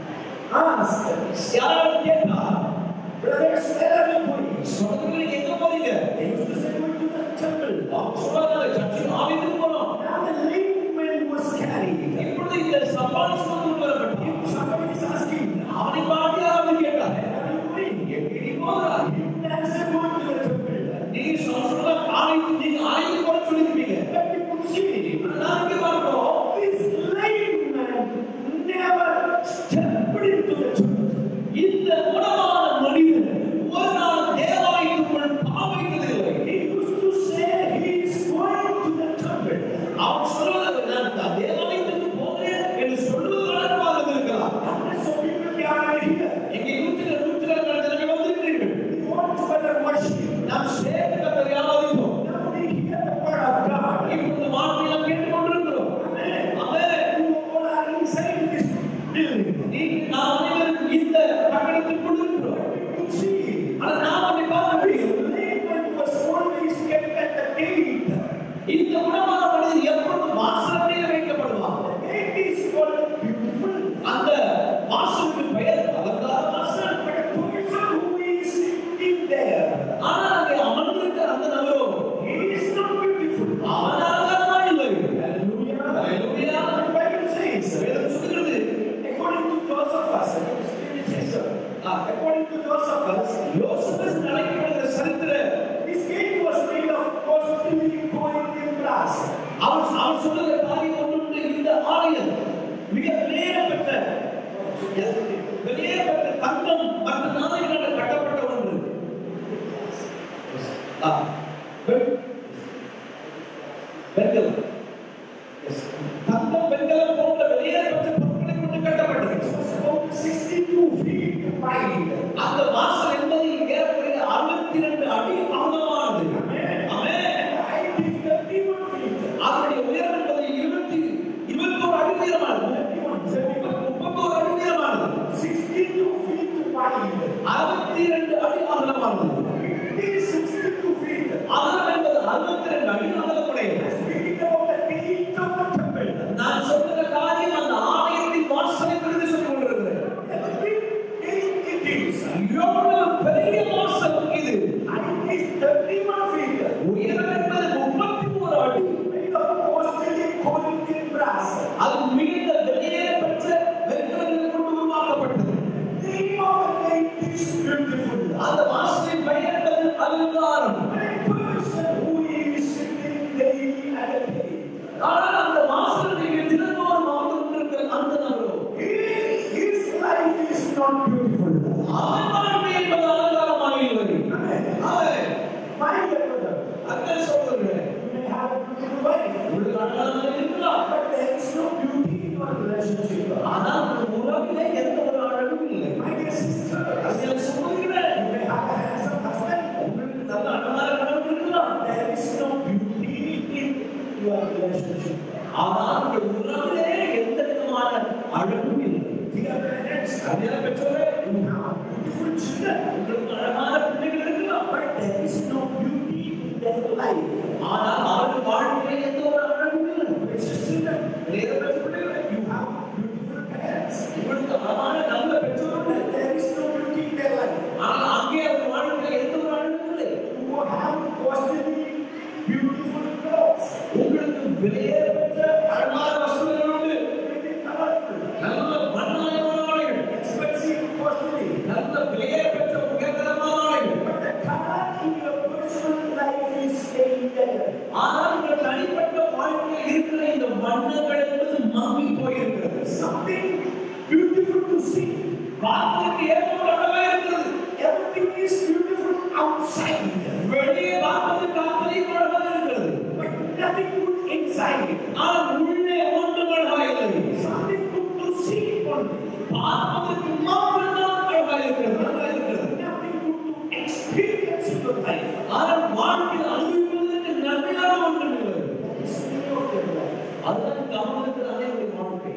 asked, யாராவது கேட்டா brothers, where are you going? சொந்தங்களுக்கு எங்க போறீங்க They used to say, going to the temple. அவங்க சொல்றாங்க சர்ச்சுக்கு ஆலயத்துக்கு போறோம் Now the lame man was carried. இப்பொழுது இந்த சப்பானி சுமந்து வரப்பட்டான் Somebody is asking, அவனை பாட்டி யாராவது கேட்டா where are you going? எப்படி போகிறார் That's the going to the temple. நீங்க சொல்ற ஆலயத்துக்கு நீங்க ஆலயத்துக்கு போற சொல்லிருப்பீங்க But you could see, நான் இங்க பார்க்கிறோம் this lame man never stepped into the church. இந்த குணமான மனிதன் ஒரு நாள் தேவாலயத்துக்குள் பாவைத்ததில்லை He used to say he is going to the temple. அவன் சொல்வது நான் த- தேவாலயத்துக்கு போகிறேன் என்று சொல்வது வழக்கமாக இருக்கிறார் Hundreds of people gathered here. இங்கே நூற்றி நூற்றி ஜனங்கள் வந்திருக்கிறீர்கள் We want to better worship. நாம் சேர்த்து கத்தரை ஆராதித்தோம் Now we hear the word of God. இப்பொழுது வார்த்தையை நாம் கேட்டுக்கொண்டிருக்கிறோம் Amen. Amen. You all are inside this building. நீ நாம் அனைவரும் இந்த கட்டடத்திற்குள் இருக்கிறோம் You could see. ஆனால் நாம் அதை பார்க்க This முடியும் lame man was always kept at the gate. இந்த குணமான மனிதன் எப்பொழுது வாசலிலே வைக்கப்படுவான் The gate is called beautiful. அந்த வாசலுக்கு பெயர் அலங்கார வாசல் But the person who is sitting there, ஆனால் அங்கே அமர்ந்திருக்கிற அந்த நபரோ he is not beautiful. அவன் அலங்காரமா இல்லை Hallelujah. Hallelujah. The Bible says, வேதம் சொல்கிறது according to Josephus, it says, uh, according to Josephus, யோசேப்பு அழைக்கப்படுகிற சரித்திர this gate was made of costly gold and brass. அவன் அவன் சொல்லுகிற காரியம் ஒன்று இந்த ஆலயம் மிக விலையேறப்பட்ட விலையேறப்பட்ட தங்கம் மற்ற நாணயங்களால் கட்டப்பட்ட ஒன்று ஆ, வெண்- வெண்கலம் Yes. தங்கம் வெண்கலம் போன்ற விலையேறப்பட்ட பொருட்களை கொண்டு கட்டப்பட்டது It was about 62 feet wide. அந்த வாசல் என்பது ஏறக்குறைய அறுபத்தி ரெண்டு அடி அகலமானது ஆமென். And the height is 31 feet. அதனுடைய உயரம் என்பது இருபத்தி இருபத்தோரு அடி உயரமானது 31, 31. முப்பத்தோரு அடி உயரமானது 62 feet wide. அறுபத்தி ரெண்டு அடி அகலமானது It is 62 feet. அகலம் என்பது அறுபத்தி ரெண்டு அடி அகலமுடையது Speaking about the gate of the temple. நான் சொல்லுகிற காரியம் அந்த ஆலயத்தின் வாசலை குறித்து சொல்லிக் கொண்டிருக்கிறேன் A big gate it is. எவ்வளவு பெரிய வாசல் இது Height is 31 feet. உயரம் என்பது முப்பத்தி மூணு அடி Made of costly gold and brass. அது மிகுந்த வெளியேறப்பட்ட வெண்கலங்கள் கொண்டு உருவாக்கப்பட்டது name of the gate is beautiful. அந்த வாசலின் பெயர் என்பது அலங்காரம் A person who is sitting daily at a gate. ஆனால் அந்த வாசலுக்கு தினந்தோறும் வந்து கொண்டிருக்கிற அந்த நபரோ His, his life is not beautiful. அவன் வாழ்க்கை என்பது அலங்காரமாக இல்லை அவன் My dear brother, அதான் சொல்றேன் you may have a beautiful wife, உங்களுக்கு அழகாக இருக்கலாம் but there is no beauty in your relationship. ஆனால் உங்க உறவிலே எந்த ஒரு அழகும் இல்லை My dear sister, அதை நான் சொல்லுகிறேன் you may have a handsome husband, உங்களுக்கு நல்ல அழகான கணவன் இருக்கலாம் there is no beauty in your relationship. ஆனால் உங்க உறவிலே எந்த விதமான அழகும் இல்லை Dear parents, அதனால பெற்றோரே you have beautiful children, உங்களுக்கு அழகான பிள்ளைகள் இருக்கலாம் but there is no beauty in their life. ஆனால் அவர்கள் வாழ்க்கையில எந்த ஒரு அழகும் இல்லை Precious children, வேறு பெற்ற பிள்ளைகளே you have beautiful parents, உங்களுக்கு அழகான நல்ல பெற்றோர்கள் but there is no beauty in their life. ஆனால் அங்கே அவர் வாழ்க்கையில எந்த ஒரு அழகும் இல்லை You have costly, beautiful clothes, உங்களுக்கு விலையேறப்பட்ட அழகான வசதிகள் உண்டு very colorful, நல்ல வண்ணமயமான ஆடைகள் expensive, costly. நல்ல விலையேறப்பட்ட உயர்தரமான ஆடைகள் But the color in your personal life is staying there. ஆனால் உங்கள் தனிப்பட்ட வாழ்க்கையில் இருக்கிற இந்த வண்ணங்கள் என்பது மங்கி போயிருக்கிறது Something beautiful to see. பார்ப்பதற்கு ஏற்ப ஒரு அழகா இருக்கிறது Everything is beautiful outside. வெளியே பார்ப்பதற்காக inside. ஆனால் உள்ளே ஒன்றும் அழகாயில்லை Something good to see only. பார்ப்பதற்கு மாத்திரம்தான் அழகாக இருக்கிறது நன்றாக இருக்கிறது Nothing good to experience in your life. ஆனால் வாழ்க்கையில் அனுபவிப்பதற்கு நன்மையான ஒன்றும் இல்லை That is many of their life. அதுதான் கவனத்தில் அனைவருடைய வாழ்க்கை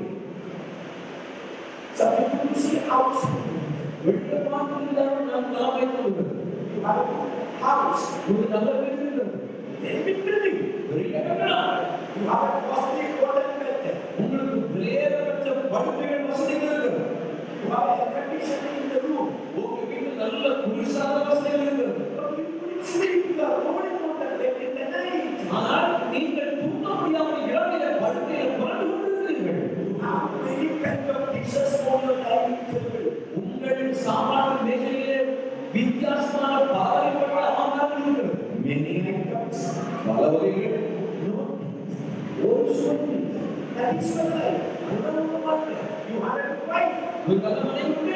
Something good to see outside. வெளியே பார்க்கிறதாலும் நாம் தலைமை கொள்கிறது You have a house. ஒரு நல்ல வீடு இருக்கிறது Very big building. பெரிய கட்டடம் You have a costly golden bed. உங்களுக்கு விலையேறப்பட்ட படுக்கைகள் வசதிகள் இருக்கிறது You have air conditioning in the room. உங்க வீட்டில் நல்ல குளிர்சாத வசதிகள் இருக்கிறது But you couldn't sleep. You are rolling on the bed in the night. ஆனால் நீங்கள் தூங்க முடியாமல் இரவில படுக்கையில் புரண்டு கொண்டிருக்கிறீர்கள் You have many kind of dishes on your dining table. உங்கள் சாப்பாட்டு மேஜையிலே வித்தியாசமான பாரம்பரிய ஆகாரங்கள் இருக்கிறது Many items. பல வகைகள் No. ஒரு சூழ்நிலை That is your life. அதுதான் உங்க வாழ்க்கை You have a wife. ஒரு நல்ல மனைவி உண்டு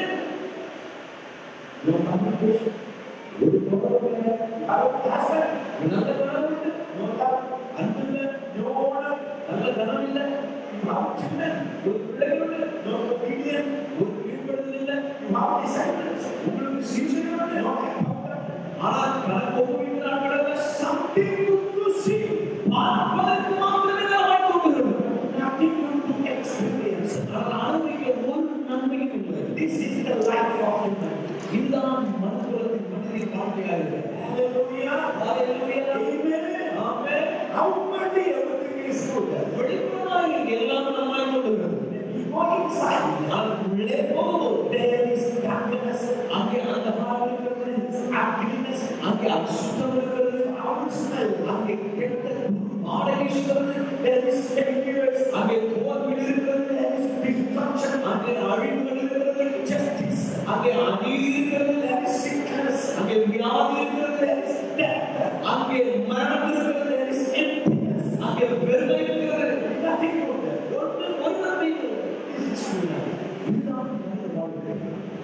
No communication. ஒரு தொடர்பு இல்லை. You have a husband. ஒரு நல்ல கணவன் உண்டு No love. அன்பு இல்லை No honor. நல்ல கணவன் இல்லை You have children. ஒரு பிள்ளைகள் உண்டு No obedience. ஒரு கீழ்ப்படுதல் இல்லை You have disciples. உங்களுக்கு சீசர்கள் உண்டு No empowerment. ஆனால் கணக்கு ஒப்புவிக்கிறார்கள் Something good to see. பார்ப்பதற்கு மாத்திரமே நாம் வாழ்க்கை கொள்கிறோம் Nothing good to experience. ஆனால் அனுபவிக்க ஒரு நன்மையும் இல்லை This is the life of humanity. இதுதான் மனுக்குலத்தின் மனிதனின் வாழ்க்கையாக இருக்கிறது Hallelujah. Hallelujah. Amen. Amen. Outwardly everything is good. வெளிப்புறமாக இங்கே எல்லாம் நன்றாய் கொண்டிருக்கிறது. When you go inside, ஆனால் உள்ளே போகும்போது there is darkness, அங்கே அந்தகாரம் இருக்கிறது ugliness, அங்கே அசுத்தம் இருக்கிறது foul smell. அங்கே கெட்ட ஆடை வீசுகிறது There is failures. அங்கே தோல்வி இருக்கிறது There is destruction. அங்கே அழிவுகள் இருக்கிறது Justice. அங்கே அநீதி இருக்கிறது There is sickness. அங்கே வியாதி இருக்கிறது There is death. அங்கே மரணம் இருக்கிறது There is emptiness. அங்கே வெறுமை இருக்கிறது Nothing good. ஒன்று ஒரு நன்மை இல்லை. This is true life. இதுதான் மனித வாழ்க்கை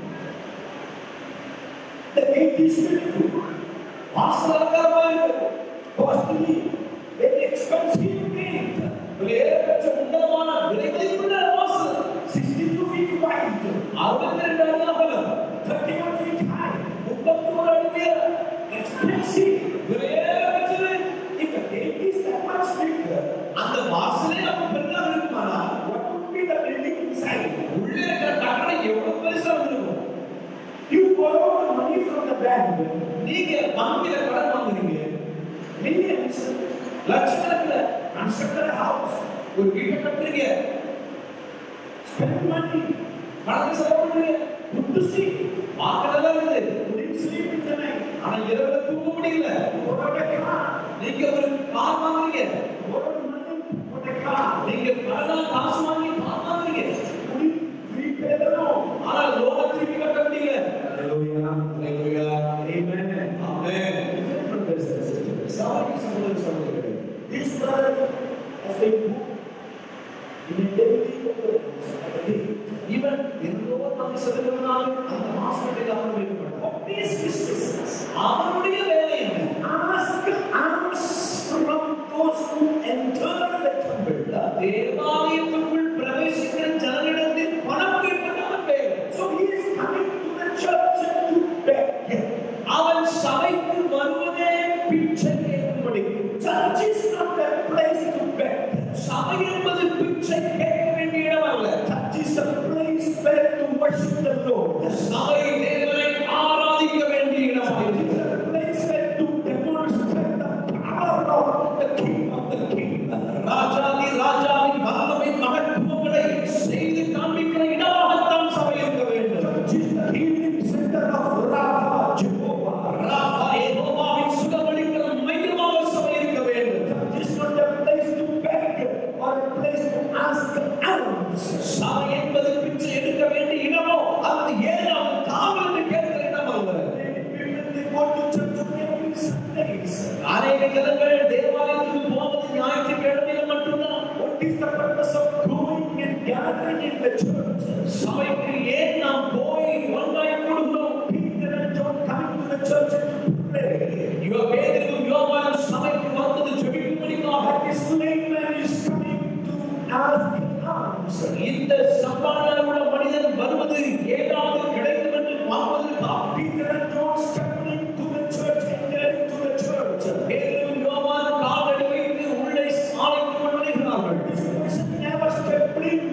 The gate is beautiful. வாசல் அலங்காரமாக இருக்கிறது Costly. Very expensive gate. விலையேறப்பெற்ற உன்னதமான விலைமதிப்புள்ள வாசல் 62 feet wide. அறுபத்தி ரெண்டு அடி அகலம் 31 feet high. முப்பத்தி ஒரு அடி உயரம் Expensive. விலையேறப்பெற்றது If the gate is that much bigger, அந்த வாசலே நம்ம பெரிதாக இருக்குமானா what would be the building inside? உள்ளே இருக்கிற கட்டடம் எவ்வளவு பெருசா இருக்கும் You borrow the money from the bank, நீங்க வங்கியில கடன் வாங்குறீங்க millions, லட்சக்கணக்கில் construct a house, ஒரு வீட்டை கட்டுறீங்க spend money, பணத்தை செலவு பண்றீங்க good to see, பார்க்கறதெல்லாம் இருக்குது couldn't sleep in the night, ஆனா இரவுல தூங்க முடியல borrowed a car, நீங்க ஒரு கார் வாங்குறீங்க borrowed money for the car, நீங்க கடனா காசு வாங்கி கார் வாங்குறீங்க couldn't repay the loan. ஆனா லோனை திருப்பி கட்ட முடியல Hallelujah. Hallelujah. Amen. Amen. Different brothers and sisters. சகோதரி சகோதர சகோதரர்களே This brother has been put in a daily occurrence at a day. இவன் எந்தோ தன்னை செலுத்தினாலும் அந்த ஹாஸ்பிட்டலில் அவன் வைக்கப்பட்டான் What is his business? அவனுடைய வேலை என்ன Ask alms from those who enter the temple. தேவாலயத்துக்குள் பிரவேசிக்கிற ஜனங்களிடத்தில் பணம் கேட்பதவன் வேலை So he is coming to the church to beg. அவன் சபைக்கு வருவதே பிச்சை கேட்கும்படி Church is not a place to beg. சபை என்பது பிச்சை கேட்க வேண்டிய இடம் அல்ல Church is a place where to worship the Lord. சபை தேவனை ஆராதிக்க வேண்டிய It இடம் is a place where to demonstrate the power of the King of the King. ராஜாதி ராஜாவின் வல்லமை மகத்துவங்களை செய்து காண்பிக்கிற இடமாகத்தான் சபை இருக்க வேண்டும் Church is the healing center of Rapha, Jehovah. Rafah யெகோவாவின் சுகமளிக்கிற மையமாக சபை இருக்க வேண்டும் Church is not a place to beg or a place to ask alms. சபை என்பது பிச்சை எடுக்க வேண்டிய இடமோ அல்லது ஏதாவது காவல் என்று கேட்கிற இடம் அல்ல Many people they go to church on every Sundays. அநேக ஜனங்கள் தேவாலயத்துக்கு போவது ஞாயிற்றுக்கிழமையில மட்டும்தான் What is the purpose of going and gathering in the church? சபைக்கு ஏன் நாம் போய் ஒன்றாய் கூடுகிறோம் Peter and John coming to the church to pray. இவ பேதரும் யோவானும் சபைக்கு வந்தது ஜெபிக்கும்படியாக But this lame man is சப்பானில் உள்ள மனிதன் வருவது ஏதாவது கிடைக்கும் என்று பார்ப்பதற்கா Peter and John stepped into the church and led into the church. பேதுரு யோவான் காலடி வைத்து உள்ளே சாலைக்கு கொண்டு வருகிறார்கள் This person never stepped in.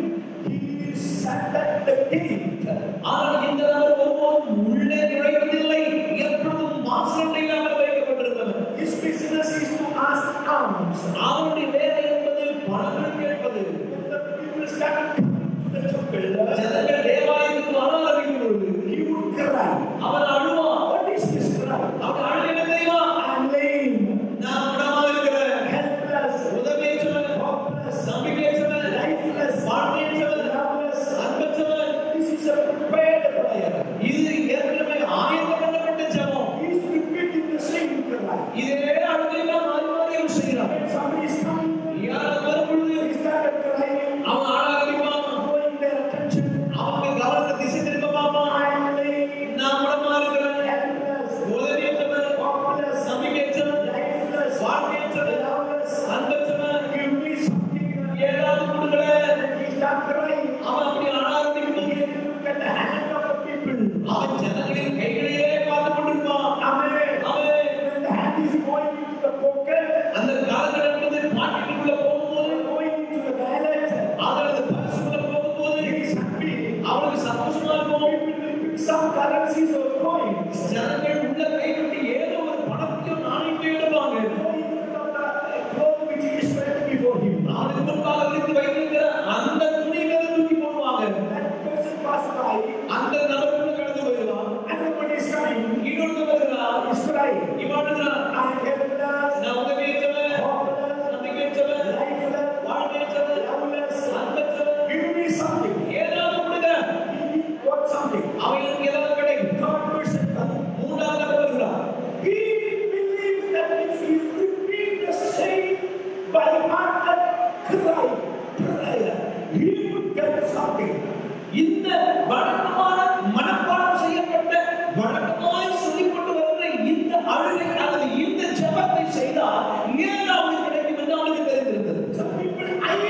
He sat at the gate. ஆனால் இந்த நபர் ஒருபோதும் உள்ளே நுழைவதில்லை எப்பொழுதும் வாசல்களில் அவர் வைக்கப்பட்டிருந்தவர் His business is to ask alms. அவருடைய வேலை என்பது பணங்கள் கேட்பது When the people started coming to the temple, ஜனங்கள் தேவாலயத்துக்கு வர ஆரம்பிக்கும் பொழுது he would cry. அவன் அழுவான் What is this cry? அவன் அழுது என்ன தெரியுமா I'm lame, நான் குணமா இருக்கிறேன் helpless, உதவியற்றவன் hopeless, நம்பிக்கையற்றவன் lifeless, வாழ்க்கையற்றவன் loveless. அன்பற்றவன் This is a prepared prayer. இது ஏற்கனவே ஆயத்தம் பண்ணப்பட்ட ஜெபம் He is repeating the same cry. இதே அழுகையெல்லாம் மாறி மாறி அவர் செய்கிறான் When somebody is coming, யாராவது வரும் பொழுது he started crying, அவன் ஆள ஆரம்பிப்பான் drawing their attention. அவங்க கவனத்தை திசை திரும்ப பார்ப்பான் I'm lame, நான் குணமா இருக்கிறேன் helpless, உதவியற்றவன் hopeless, நம்பிக்கையற்றவன் lifeless, வாழ்க்கையற்றவன் loveless. அன்பற்றவன் Give me something. ஏதாவது கொடுங்களேன் He started crying. அவன் அப்படி ஆள ஆரம்பிக்கும் போது He looked at the hand of the people. அவன் ஜனங்களின் கைகளையே பார்த்து கொண்டிருப்பான் Amen. அவன் When the hand is going into the pocket, அந்த காலங்கள் என்பது பாக்கெட்டுக்குள்ள போகும்போது going into the wallet, அதனது பரிசுக்குள்ள போகும்போது he is happy. அவனுக்கு சந்தோஷமா இருக்கும் People will pick some currencies or coins. ஜனங்கள் உள்ள கை விட்டு ஏதோ ஒரு பணத்தையும் நாணயத்தையும் இடுவாங்க Going in front of the cloth which he is spread before him. அதுக்கு முன்பாக விரித்து வைத்திருக்கிற அந்த துணி மேல தூக்கி போடுவாங்க That person passed by, அந்த நபருக்குள்ள கடந்து வருகிறான் and somebody is coming. இன்னொருத்த வருகிறான் He is crying. இவன் அழுகிறான். I am helpless, நான் உதவியற்றவன் hopeless, நம்பிக்கையற்றவன் lifeless, வாழ்க்கையற்றவன் loveless. அன்பற்றவன் Give me something. ஏதாவது கொடுங்க He got something. அவங்களுக்கு ஏதாவது கிடைக்கும் Third person comes. மூன்றாவது நபர் வருகிறான் He believes that if he repeat the same by hearted cry, prayer, he would get something. இந்த வழக்கமான மனப்பாடம் செய்யப்பட்ட வழக்கமாய் சொல்லிக் கொண்டு வருகிற இந்த அழுகை அல்லது இந்த ஜெபத்தை செய்தால் ஏதாவது கிடைக்கும் என்று அவனுக்கு தெரிந்திருந்தது Some people, I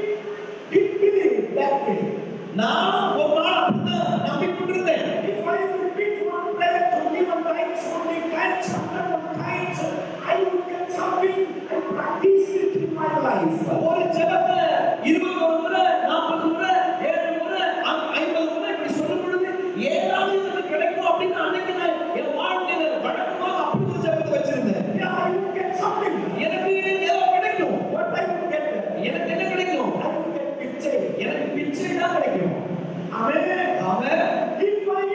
did believe that way. நான் ஒரு நாள் அப்படித்தான் நம்பிக்கொண்டிருந்தேன் If I repeat one prayer twenty-one times, only times, hundred times, I would get something and practice it in my life. ஒரு ஜெபத்தை இருபத்தொரு முறை நாற்பது முறை ஏழு முறை ஐ- ஐம்பது முறை இப்படி சொல்லும் பொழுது ஏதாவது எனக்கு கிடைக்கும் அப்படின்னு அன்னைக்கு நான் என் வாழ்க்கையில வழக்கமாக அப்படி ஒரு ஜெபத்தை வச்சிருந்தேன் Yeah, I would get something. எனக்கு ஏதோ கிடைக்கும் What I would get? எனக்கு என்ன கிடைக்கும் I would get picture. எனக்கு பிச்சை தான் கிடைக்கும் Amen. அவன் If I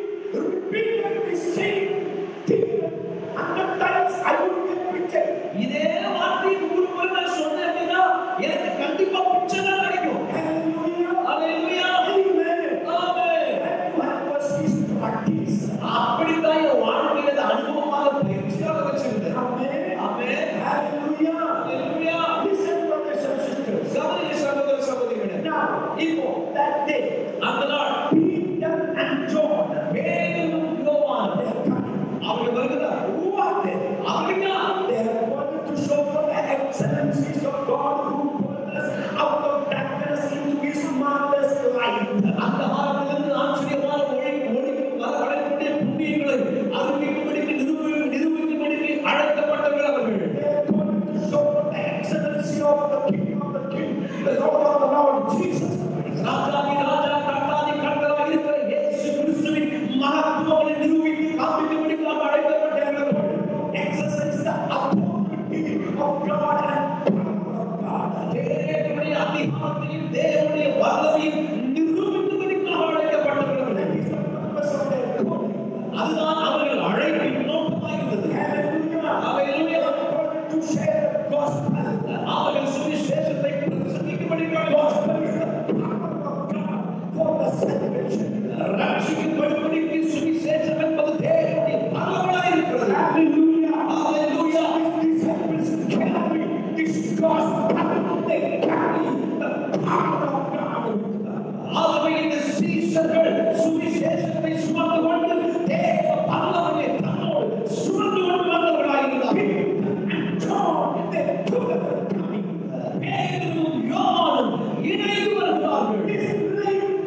repeated the same thing hundred times, I would get picture. இதே வார்த்தையை நூறு முறை நான் சொன்னேன் அப்படின்னா எனக்கு கண்டிப்பா பிச்சை தான் கிடைக்கும் Hallelujah. Hallelujah Amen. Amen That was his practice. அப்படித்தான் என் வாழ்க்கையில அனுபவமாக பயிற்சியாக வச்சிருந்தேன் Amen. Amen Hallelujah. Hallelujah Listen, brothers and sisters. சகோதரி சகோதர சகோதரிகளே Now, இப்போ that day, அந்த நாள் Peter and John, பேதுரும் யோவானும் they are coming. அவங்க வருகிறார் Who are they? அவங்க They are wanted to show for the excellencies of God who pulled us out of darkness into his marvelous light. அந்த காலத்திலிருந்து ஆச்சரியமான ஒளி ஒளி வர வரக்கூடிய புண்ணியங்களை அறிவிக்கும்படிக்கு நிரூபி நிரூபிக்கும்படிக்கு அழைக்கப்பட்டவர்கள் அவர்கள் They are wanted to show for the excellency of the King of the King, the Lord of the Lord, Jesus Christ. ராஜாதி ராஜா கர்த்தாதி கர்த்தராக இருக்கிற இயேசு கிறிஸ்துவின் மகத்துவங்களை நிரூபித்து காண்பிக்கும்படிக்கு நாம் அழைக்கப்பட்டவர்கள் Exercise the authority of God and power of God. தேவனுடைய அதிகாரத்தையும் தேவனுடைய வல்லமையும் நிரூபிக்கும்படிக்கு நாம் அழைக்கப்பட்டவர்கள் That is the purpose of their calling. அதுதான் அவர்கள் அழைப்பின் நோக்கமாக இருந்தது Hallelujah. Hallelujah. They are called to share the gospel. அவர்கள் சுவிசேஷத்தை பிரசங்கிக்கும்படிக்காக Gospel is the power of God for the salvation. ரட்சிக்கப்படும்படிக்கு சுவிசேஷம் என்பது தேவனுடைய வல்லமையாக இருக்கிறது Hallelujah. Hallelujah. His disciples carry this gospel. They carry the power of God with them. ஆகவே இந்த சீஷர்கள் சுவிசேஷத்தை சுமந்து கொண்டு தேவ வல்லமையை தன்னோடு சுமந்து கொண்டு வந்தவர்களாயிருந்தார்கள் And John, they together coming. பேதுருவும் யோவானும் இணைந்து வருகிறார்கள் This lame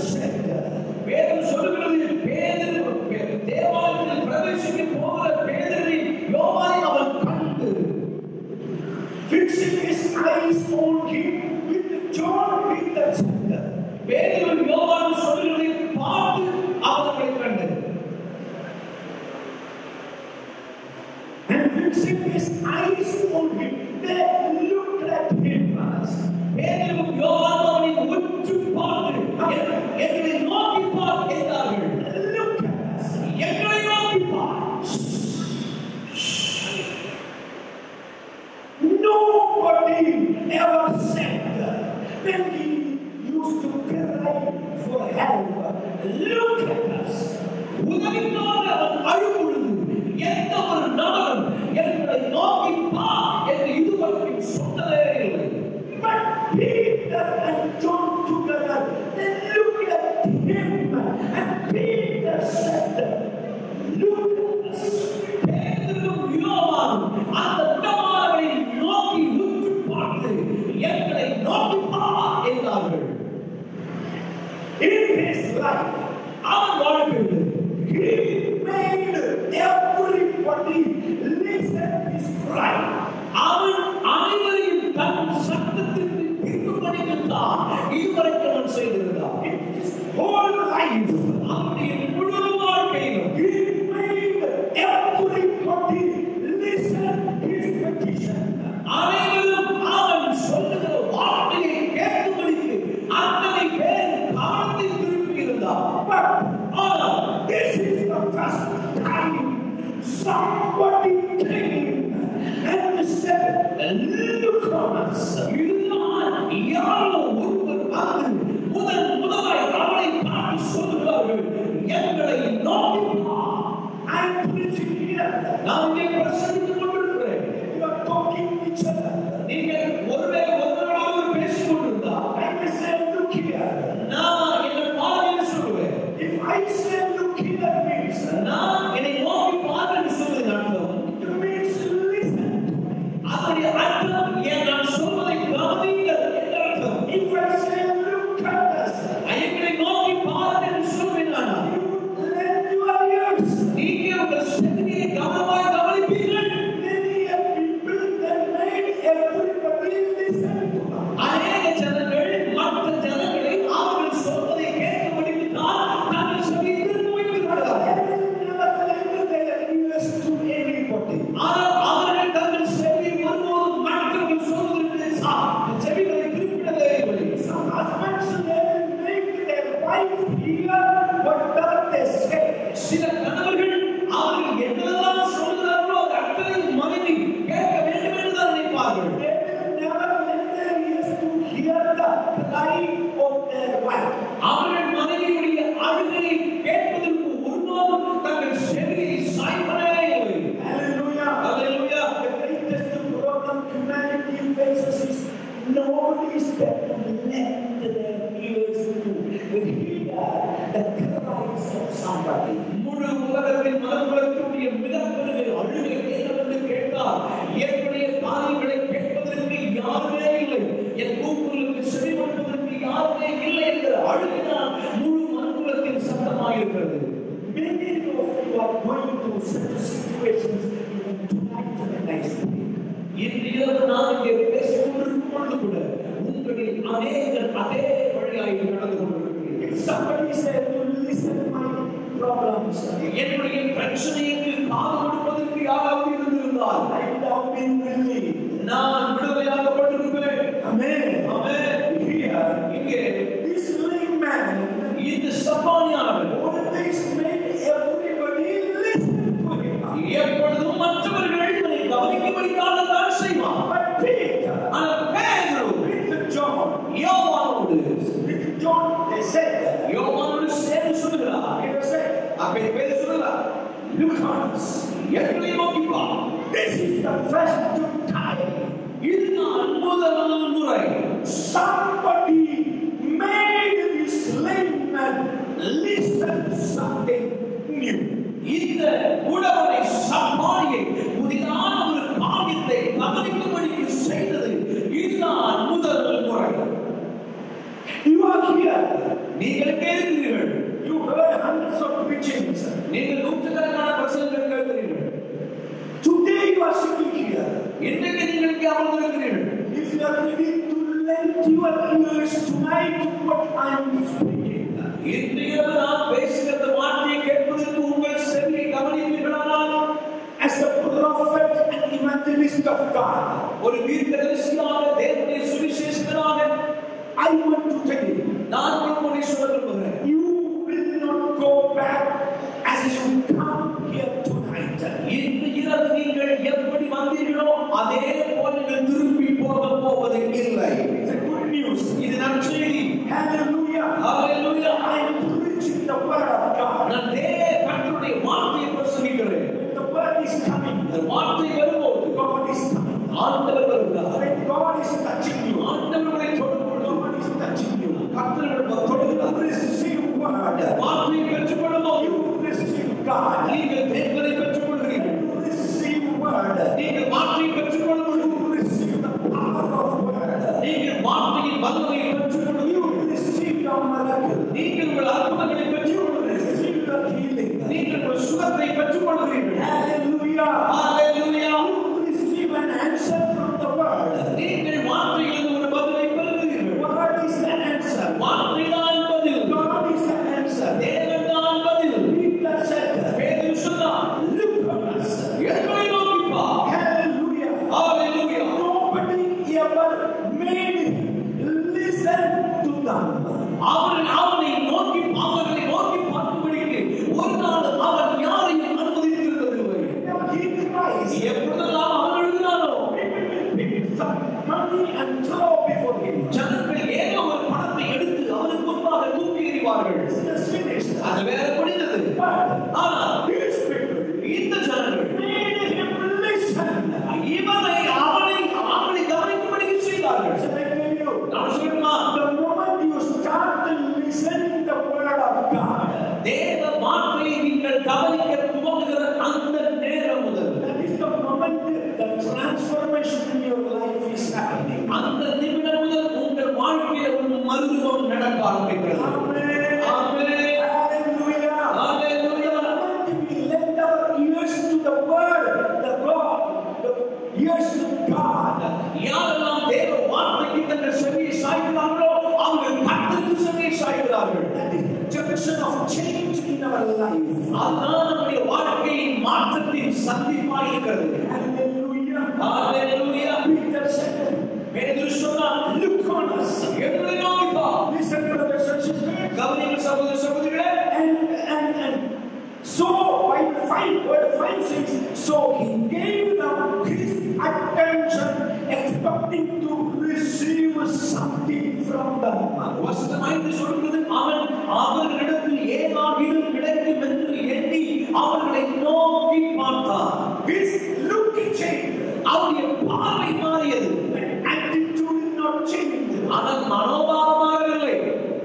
said, வேதம் சொல்லுகிறது பேதுரு பே- தேவாலயத்தில் பிரவேசிக்க போகிற பேதுருவை யோவானை அவன் கண்டு fixing his eyes on him with John Peter said, பேதுரு யோவான் சொல்லுகிறதை பார்த்து அவர்களை கண்டு and fixing his eyes on him, they looked at him. பேதுரு யோவான் அவனை உற்று பார்த்து "எ- எங்களை நோக்கி பார் என்றார்கள் Look at us. எங்களை நோக்கி பார் Nobody ever said when he used to cry for help, look at us. உதவிக்காக அவன் அழும்பொழுது எந்த ஒரு நபரும் எங்களை நோக்கி பார் என்று இதுவரைக்கும் சொன்னதே இல்லை But Peter and John together, they looked at him and Peter said, Look at us. பேதுருவும் யோவானும் அந்த உடமானவரை நோக்கி உற்று பார்த்து எங்களை நோக்கி பார் என்றார்கள் In his life, அவன் வாழ்க்கையில் he made everybody listen his cry. அவன் அனைவரையும் தன் சத்தத்திற்கு பின்பற்றித்தான் இதுவரைக்கும் அவன் செய்திருந்தான் In his whole life, அவனுடைய முழு வாழ்க்கையிலும் he made everybody listen his petition. அனைவரும் அவன் சொல்லுகிற வார்த்தையை கேட்கும்படிக்கு அத்தனை பேர் காலத்தை திருப்பி இருந்தார் But ஆனால் this is the first time somebody came and said, Look on us. இதுதான் யாரோ ஒருவர் வந்து முதல் முதலாய் அவனை பார்த்து சொல்லுகிறார்கள் எங்களை நோக்கி பார். I'm preaching here. நான் இங்கே பிரசங்கித்துக் கொண்டிருக்கிறேன் You are talking each other. நீங்கள் ஒருவேளை ஒருவரோடு பேசிக் கொண்டிருந்தால் I may say, Look here. நான் என்னை பார் என்று சொல்லுவேன் If I say, Look here, means, நான் என்னை நோக்கி பார் என்று சொல்வதன் அர்த்தம் it means listen. அதனுடைய அர்த்தம் ஏன் நான் சொல்வதை கவனிங்கள் என்ற அர்த்தம் If I say, Look at us, எங்களை நோக்கி பார் என்று சொல்வேன் நான் you lend your ears. நீங்க உங்கள் செவியை கவனமாய் கவனிப்பீர்கள் Many a people that made everybody listen to them. அநேக ஜனங்கள் மற்ற ஜனங்களை அவர்கள் சொல்வதை கேட்கும்படிக்கு தான் தங்கள் செவியை திரும்ப வைத்திருக்கிறார்கள் ஆனால் அவர்கள் தங்கள் செவி ஒருபோதும் மற்றவர்கள் சொல்வதற்கு சா- செவிகளை திருப்பினதே இல்லை சில கணவர்கள் அவர்கள் என்னெல்லாம் சொல்கிறார்களோ அது அத்தனை மனைவி கேட்க வேண்டும் என்று தான் நினைப்பார்கள் அவர்கள் மனைவியுடைய அழுகையை கேட்பதற்கு ஒருநாளும் தங்கள் செவியை சாய்ப்பதே இல்லை Hallelujah. Nobody is better to lend their ears to hear the cries of somebody. முழு உலகத்தின் மனக்குலத்தினுடைய மிகப்பெரிய அழுகை என்னவென்று கேட்டால் என்னுடைய காரியங்களை கேட்பதற்கு யாருமே இல்லை என் கூக்குரலுக்கு செவிமடுப்பதற்கு யாருமே இல்லை என்கிற அழுகைதான் முழு மனக்குலத்தின் சத்தமாயிருக்கிறது Many of you are going through such situations even tonight to the next day. இன்று இரவு நான் இங்கே பேசிக் கொண்டிருக்கும் பொழுது கூட உங்களில் அநேகர் அதே வழியாய் நடந்து கொண்டிருக்கிறீர்கள் If somebody said to listen to my problems, என்னுடைய பிரச்சனைக்கு காது கொடுப்பதற்கு யாராவது இருந்திருந்தால் I would have been relieved. நான் விடுதலையாகப்பட்டிருப்பேன் Amen. ஆமென். Here, இங்கே this lame man இந்த சப்பானியானவர் always made everybody listen to him. எப்பொழுதும் மற்றவர்கள் இவனை கவனிக்கும்படியாக தான் செய்வான் But Peter, ஆனால் பேதுரு with John, யோவானோடு with John, they said, யோவானோடு சேர்ந்து சொல்லுகிறார் Peter said, அப்படி பேர் சொல்லுகிறார் Look on us. எங்களை நோக்கி பார் This is the first time இதுதான் முதல் முறை somebody made this lame man listen to something new. இந்த உடவனை சப்பானியை புதிதான ஒரு காரியத்தை கவனிக்கும்படிக்கு செய்தது இதுதான் முதல் முறை You are here. நீங்கள் இங்கே இன்று இரவு நான் பேசுகிற வார்த்தையை கேட்பதற்கு உங்கள் செவியை கவனிப்பீர்களானால் as a prophet and evangelist of God, ஒரு தீர்க்கதரிசியாக தேவனுடைய சுவிசேஷகனாக I want to tell you, நான் உங்களை சொல்ல விரும்புகிறேன் you will not go back as you come here tonight. இன்று இரவு நீங்கள் எப்படி வந்தீர்களோ அதே போல நீங்கள் திரும்பி போக போவது இல்லை It's a good news. இது நற்செய்தி Hallelujah. Hallelujah I am preaching the word of God. நான் தேவ கர்த்தருடைய வார்த்தையை பிரசங்கிக்கிறேன் When the word is coming, இந்த வார்த்தை வரும்போது God is coming. ஆண்டவர் வருகிறார் When God is touching you, ஆண்டவர்களை தொடும்பொழுது God is touching you. கர்த்தர்கள் தொடுகிறார் Receive word. வார்த்தையை பெற்றுக்கொள்ளும்போது You receive God. நீங்கள் தேவனை பெற்றுக்கொள்கிறீர்கள் You receive word. நீங்கள் வார்த்தையை பெற்றுக்கொள்ளும் பொழுது You receive the power of word. நீங்கள் வார்த்தையின் வல்லமையை பெற்றுக்கொள்ளும் You receive your miracle. நீங்கள் உங்கள் அற்புதங்களை பெற்றுக்கொள்கிறீர்கள் Receive the healing. நீங்கள் உங்கள் சுகத்தை பெற்றுக்கொள்கிறீர்கள் Hallelujah. Hallelujah You receive an answer from the word. நீங்கள் வார்த்தையிலிருந்து ஒரு பதிலை பெறுகிறீர்கள் Word is the answer. வார்த்தை தான் பதில் God is the answer. தேவன் தான் பதில் Peter said, பேதுரு சொன்னார் Look at us. எங்களை நோக்கி பார் Hallelujah. Hallelujah Nobody ever made him listen to them. அவன் அவனை நோக்கி அவர்களை நோக்கி பார்க்கும்படிக்கு ஒரு நாள் அவன் யாரையும் அனுமதித்திருந்ததில்லை He cries. எப்பொழுதெல்லாம் அவன் எழுதினானோ People will pick some money and throw before him. ஜனங்கள் ஏதோ ஒரு பணத்தை எடுத்து அவனுக்கு முன்பாக தூக்கி எறிவார்கள் It's finished. அது வேற முடிந்தது But ஆனால் these people இந்த ஜனங்கள் made him listen. இவனை அவனை அவனை கவனிக்கும்படி செய்தார்கள் Shall I tell you? நான் சொல்லணுமா The moment you start to listen the word of God, தேவ வார்த்தையை நீங்கள் கவனிக்க துவங்குகிற அந்த நேரம் முதல் that is the moment the transformation in your life is happening. அந்த நிமிடம் முதல் உங்கள் வாழ்க்கையில் ஒரு மருத்துவம் நடக்க ஆரம்பிக்கிறது Amen. Amen. Hallelujah. Hallelujah. The moment we lend our ears to the word, the God, the ears to God, யாரெல்லாம் தேவ வார்த்தைக்கு தங்கள் செவியை சாய்கிறார்களோ அவர்கள் கர்த்தருக்கு செவியை சாய்கிறார்கள் that is the junction of change in our life. அதுதான் நம்முடைய வாழ்க்கையின் மாற்றத்தின் சந்திப்பாய் இருக்கிறது Hallelujah. ஹalleluya. Peter said, பேதுரு சொன்னார் Look on us. எங்களை நோக்கி பார் Listen, brothers and sisters. கவனிங்கள் சகோதர சகோதரிகளே And, and, and so, by five, word five says, so he gave them his attention, expecting to receive something from them. வசனம் ஐந்து சொல்கிறது அவன் அவர்களிடத்தில் ஏதாகிலும் கிடைக்கும் என்று எண்ணி அவர்களை நோக்கி பார்த்தான் His look changed, அவருடைய பார்வை மாறியது but attitude not changed. ஆனால் மனோபாவம் மாறவில்லை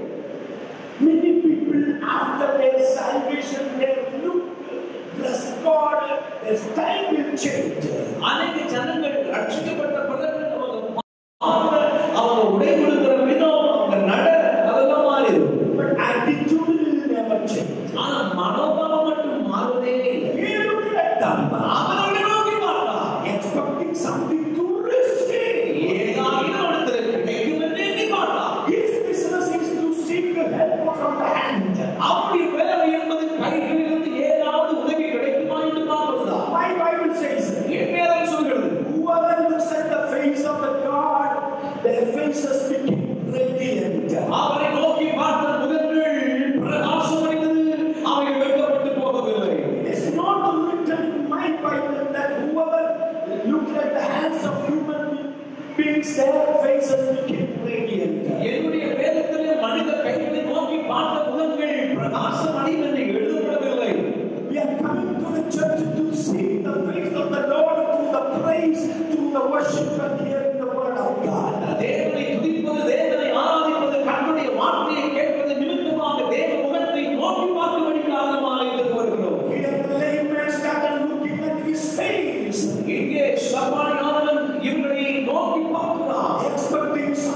Many people, after their salvation, their look, bless God, their style will change. அநேக ஜனங்கள் ரட்சிக்கப்பட்ட பிறகு அவங்க பார்வை, அவங்க உடை கொடுக்கிற விதம் அவங்க நட அதெல்லாம் மாறிடும் But attitude will never change. ஆனா மனோபாவம் மட்டும் மாறுவதே இல்லை He looked at them, அவர்களை நோக்கி பார்த்தான் expecting something to receive. ஏதாகிலும் இடத்துல கிடைக்கும் என்று எண்ணி பார்த்தான் His business is to seek help from the hand. அப்படி வேலை என்பது கைகளிலிருந்து ஏதாவது உதவி கிடைக்குமா என்று பார்ப்பதுதான் My Bible says, என் நேரம் சொல்கிறது whoever looks at the face of the God, their faces become radiant. அவரை நோக்கி பார்த்த முதல்கள் பிரகாசம் அடைந்தது அவைகள் வெட்கப்பட்டு போகவில்லை It is not written in my Bible that whoever looked at the hands of human beings, their faces became radiant. என்னுடைய வேதத்திலே மனித கைகளை நோக்கி பார்த்த முதல்கள் பிரகாசம் அடையும் என்று எழுதப்படவில்லை We are coming to the church to see the face of the Lord through the praise, through the worship, and hearing the word of God. தேவனை துதிப்பது தேவனை ஆராதிப்பது கர்த்தருடைய வார்த்தையை கேட்பது நிமித்தமாக தேவ முகத்தை நோக்கி பார்க்கும்படி காரணமாக இருந்து வருகிறோம் Here the lame man started looking at his face, இங்கே சப்பானியானவன் இவர்களை நோக்கி பார்க்கிறான் expecting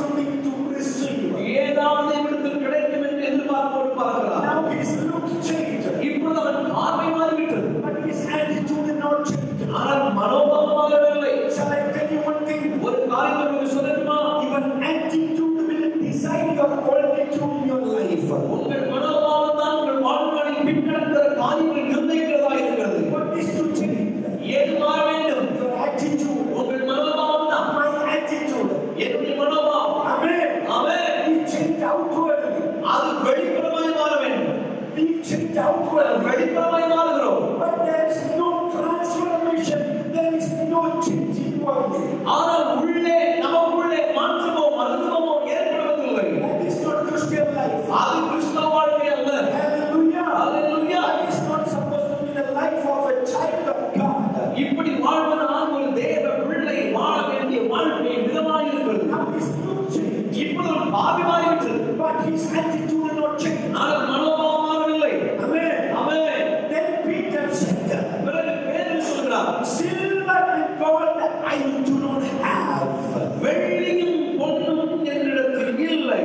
பின்கடக்கிற காரியங்களை நிர்ணயிக்கிறதா இருக்கிறது What is to change? ஏது மாற வேண்டும் Your attitude. உங்கள் மனோபாவம் தான் My attitude. என்னுடைய மனோபாவம் Amen. அவன் We change outwardly. அது வெளிப்புறமாய் மாற வேண்டும் We change outwardly. வெளிப்புறமாய் மாறுகிறோம் But there is no transformation. There is no change inwardly. ஆனால் உள்ளே நமக்குள்ளே மாற்றமோ மருத்துவமோ ஏற்படுவதில்லை That is not Christian life. அது கிறிஸ்தவ வாழ்க்கை அல்ல Hallelujah. Hallelujah. That is not supposed to be the life of a child of God. இப்படி வாழ்வதனால் ஒரு தேவ பிள்ளை வாழ வேண்டிய வாழ்க்கை விதமாய் இருக்கிறது Now his look changed. இப்பொழுது ஒரு பாவி மாறிவிட்டது But his attitude will not change. ஆனால் மனோபாவம் மாறவில்லை Amen. அவன் Then Peter said, பிறகு பேதர் சொல்கிறார் Silver and gold I do not have. வெள்ளியும் பொன்னும் என்னிடத்தில் இல்லை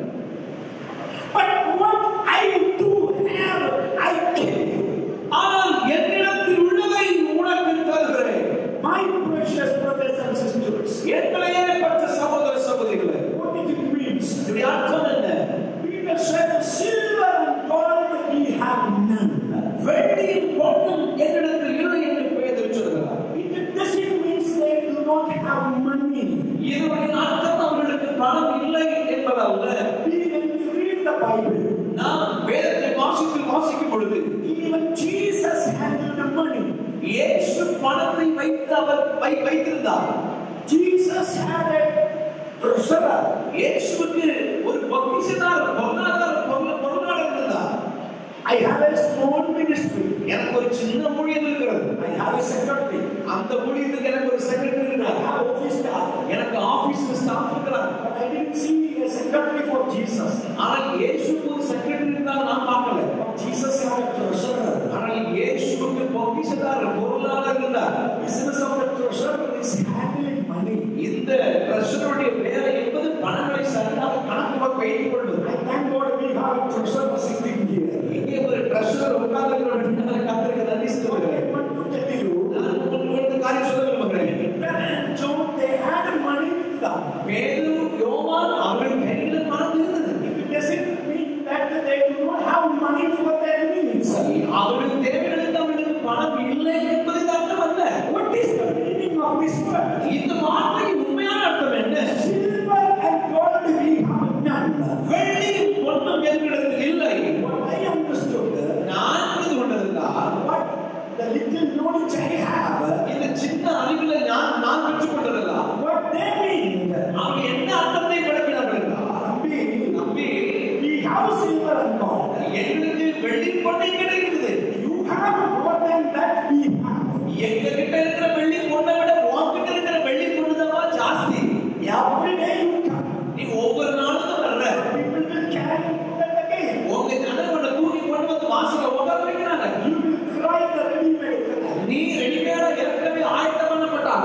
But what I do have, I give you. ஆனால் என்னிடத்தில் உள்ளதை உனக்கு தருகிறேன் My precious brothers and sisters. எங்களையே பற்ற சகோதர சகோதரிகளே What did it mean? இதனுடைய அர்த்தம் என்ன Peter said, Silver and gold we have none. வெள்ளியும் பொன்னும் என்னிடத்தில் இல்லை என்று பேதர் சொல்கிறார் It doesn't mean they do not have money. இதனுடைய அர்த்தம் அவர்களுக்கு பணம் இல்லை என்பதல்ல We, when we read the Bible, நாம் வேதத்தை வாசித்து வாசிக்கும் பொழுது even Jesus handled the money. இயேசு பணத்தை வைத்து அவர் வை வைத்திருந்தார் Jesus had a treasurer. இயேசுவுக்கு ஒரு பொக்கிஷனார் பொருளாதார பொருள் பொருளாளர் இருந்தார் I have a small ministry. எனக்கு ஒரு சின்ன ஊழியம் இருக்கிறது I have a secretary. அந்த ஊழியத்துக்கு எனக்கு ஒரு செக்ரட்டரி I இருக்கிறார் have office staff. எனக்கு ஆபீஸ்ல ஸ்டாஃப் இருக்கிறார் But I didn't see a secretary for Jesus. ஆனால் இயேசுக்கு ஒரு செக்ரட்டரி இருந்தால் நான் பார்க்கல But Jesus had a treasurer. ஆனால் இயேசுவுக்கு பொக்கிஷனார் பொருளாளர் இருந்தார் Business of the treasurer is handling money. இந்த ட்ரெஷருடைய வேலை என்பது பணங்களை சரியாக கணக்கு வைத்துக் கொள்வது I thank God we have a treasurer sitting here. இங்கே ஒரு ட்ரெஷர் உட்கார்ந்து கத்திரிக்க நன்றி I சொல்லுகிறேன் want to tell you, நான் உங்களுக்கு ஒரு காரியம் சொல்ல விரும்புகிறேன் Peter and John, they had money with them. பேதுரு யோவான் அவர்கள் கையில் பணம் இருந்தது It doesn't mean that they do not have money for their needs. அவர்கள் தேவைகளுக்கு அவர்களுக்கு பணம் இல்லை என்பதை அர்த்தம் அல்ல What is the meaning of this word? இந்த வார்த்தையின் உண்மையான அர்த்தம் என்ன Silver and gold we have none. வெள்ளியும் பொன்னும் எங்களிடத்தில் இல்லை What I understood, நான் புரிந்து கொண்டதென்றால் what the little knowledge I have, இந்த சின்ன அறிவில நான் நான் பெற்றுக் கொண்டதெல்லாம் what they mean, அவங்க என்ன அர்த்தத்தை விளக்கினார்கள் என்றால் Ambi, நம்பி we have silver and gold. எங்களுக்கு வெள்ளி பொண்ணை கிடைக்குது You have more than that we have. எங்க கிட்ட இருக்கிற வெள்ளி பொண்ணை விட உன்கிட்ட இருக்கிற வெள்ளி பொண்ணு தான் ஜாஸ்தி Every day you come. நீ ஒவ்வொரு நாளும் வர்ற People will carry you that again. உங்க கணவனை தூக்கி கொண்டு வந்து வாசல உட்கார வைக்கிறாங்க You will cry the ready-made cry. நீ ரெடிமேடா ஏற்கனவே ஆயத்தம் பண்ணப்பட்டாது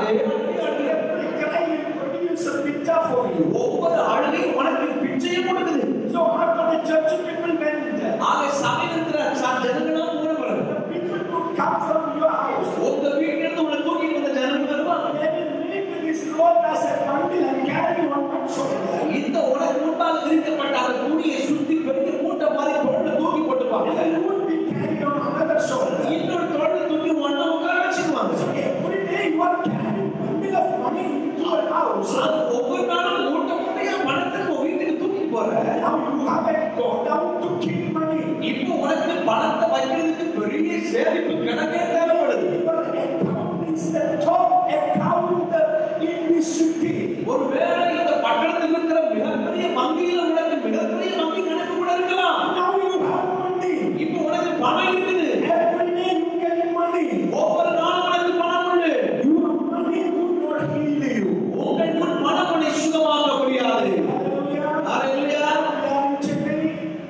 Every cry will produce a picture for you. ஒவ்வொரு அழுகையும் உனக்கு பிச்சையை கொடுக்குது So after the church people went, ஆக சபையில் இருக்கிற ச- ஜனங்களும் கூட வரும் the people would come from your house. உங்க வீட்டுல இருந்து உங்களை தூக்கிட்டு வந்த ஜனங்கள் வருவாங்க They will make this road as a bundle and carry on one shoulder. இந்த உனக்கு முன்பாக விரிக்கப்பட்ட அந்த துணியை சுத்தி பெரிய மூட்டை மாதிரி பொருளை தூக்கி போட்டுப்பாங்க And you would be carried on another shoulder. இன்னொரு தொடர்ந்து தூக்கி ஒண்ணு உட்கார வச்சுக்குவாங்க Every day you are carrying bundle of money into your house. அது ஒவ்வொரு நாளும் மூட்டை மூட்டையா பணத்துக்கு உன் வீட்டுக்கு தூக்கிட்டு போற Now you have a go down to keep money. இப்போ உனக்கு பணத்தை வைக்கிறதுக்கு பெரிய சேமிப்பு கணக்கே தேவைப்படுது Your account is the top account in this city. ஒருவேளை இந்த பட்டணத்தில் இருக்கிற மிகப்பெரிய வங்கியில உனக்கு மிகப்பெரிய வங்கி கணக்கு கூட இருக்கலாம் Now you have money. இப்போ உனக்கு பணம் இருக்குது Every day you get money. ஒவ்வொரு நாளும் உனக்கு பணம் உண்டு Your money would not heal you. உங்கள் முன் பணம் உன்னை சுகமாக்க முடியாது Hallelujah. Hallelujah. We are in Chennai.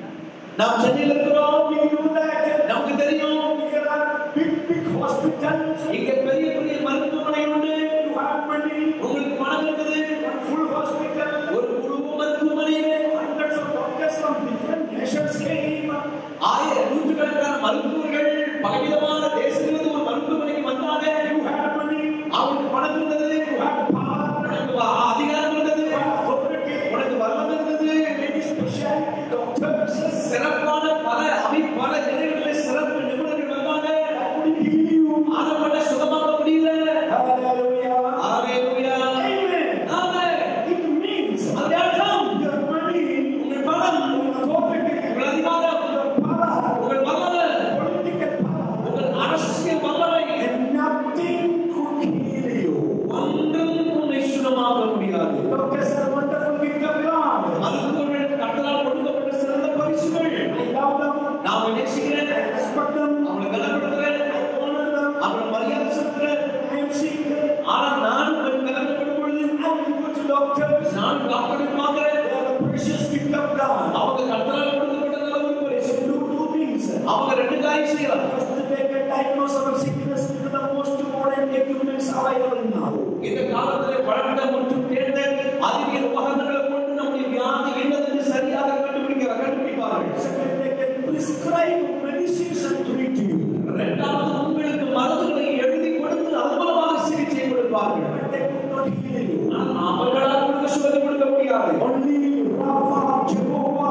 நாம் சென்னையில் இருக்கிறோம் We know that நமக்கு தெரியும் there are big, big hospitals. இங்க பெரிய பெரிய மருத்துவமனை உண்டு You have money. உங்களுக்கு பணம் இருக்குது One full hospital. ஒரு குழு மருத்துவமனையிலே Hundreds of doctors from different nations came. ஆயிரம் நூற்றுக்கணக்கான மருத்துவர்கள் பலவிதமான தேசத்திலிருந்து ஒரு மருத்துவமனைக்கு வந்தாங்க You have money. அவங்களுக்கு பணம் இருந்தது You have power. உனக்கு வ- அதிகாரம் இருந்தது You have authority. உனக்கு வல்லமை இருந்தது Many specialty doctors. சிறப்பான பல அமை பல நிலைகளில் நான் அப்படி பார்க்கிறேன் They are the precious gift of God. அவங்க கத்தரால் கொடுக்கப்பட்ட நல்ல ஒரு பரிசு They do two things. அவங்க ரெண்டு காரியம் செய்யலாம் First, they can diagnose our sickness with the most modern equipments available now. இந்த காலத்திலே வளர்ந்த மற்றும் தேர்ந்த அறிவியல் உபகரணங்களை கொண்டு நம்முடைய வியாதி என்னதென்று சரியாக கண்டுபிடிக்க கண்டுபிடிப்பார்கள் Second, they can prescribe medicines and treat you. இரண்டாவது உங்களுக்கு மருந்துகளை எழுதி கொடுத்து அது மூலமாக சிகிச்சை கொடுப்பார்கள் But they could not heal you. ஆனால் அவர்களால் உங்களுக்கு சுகத்தை கொடுக்க முடியாது Only Rapha, Jehovah,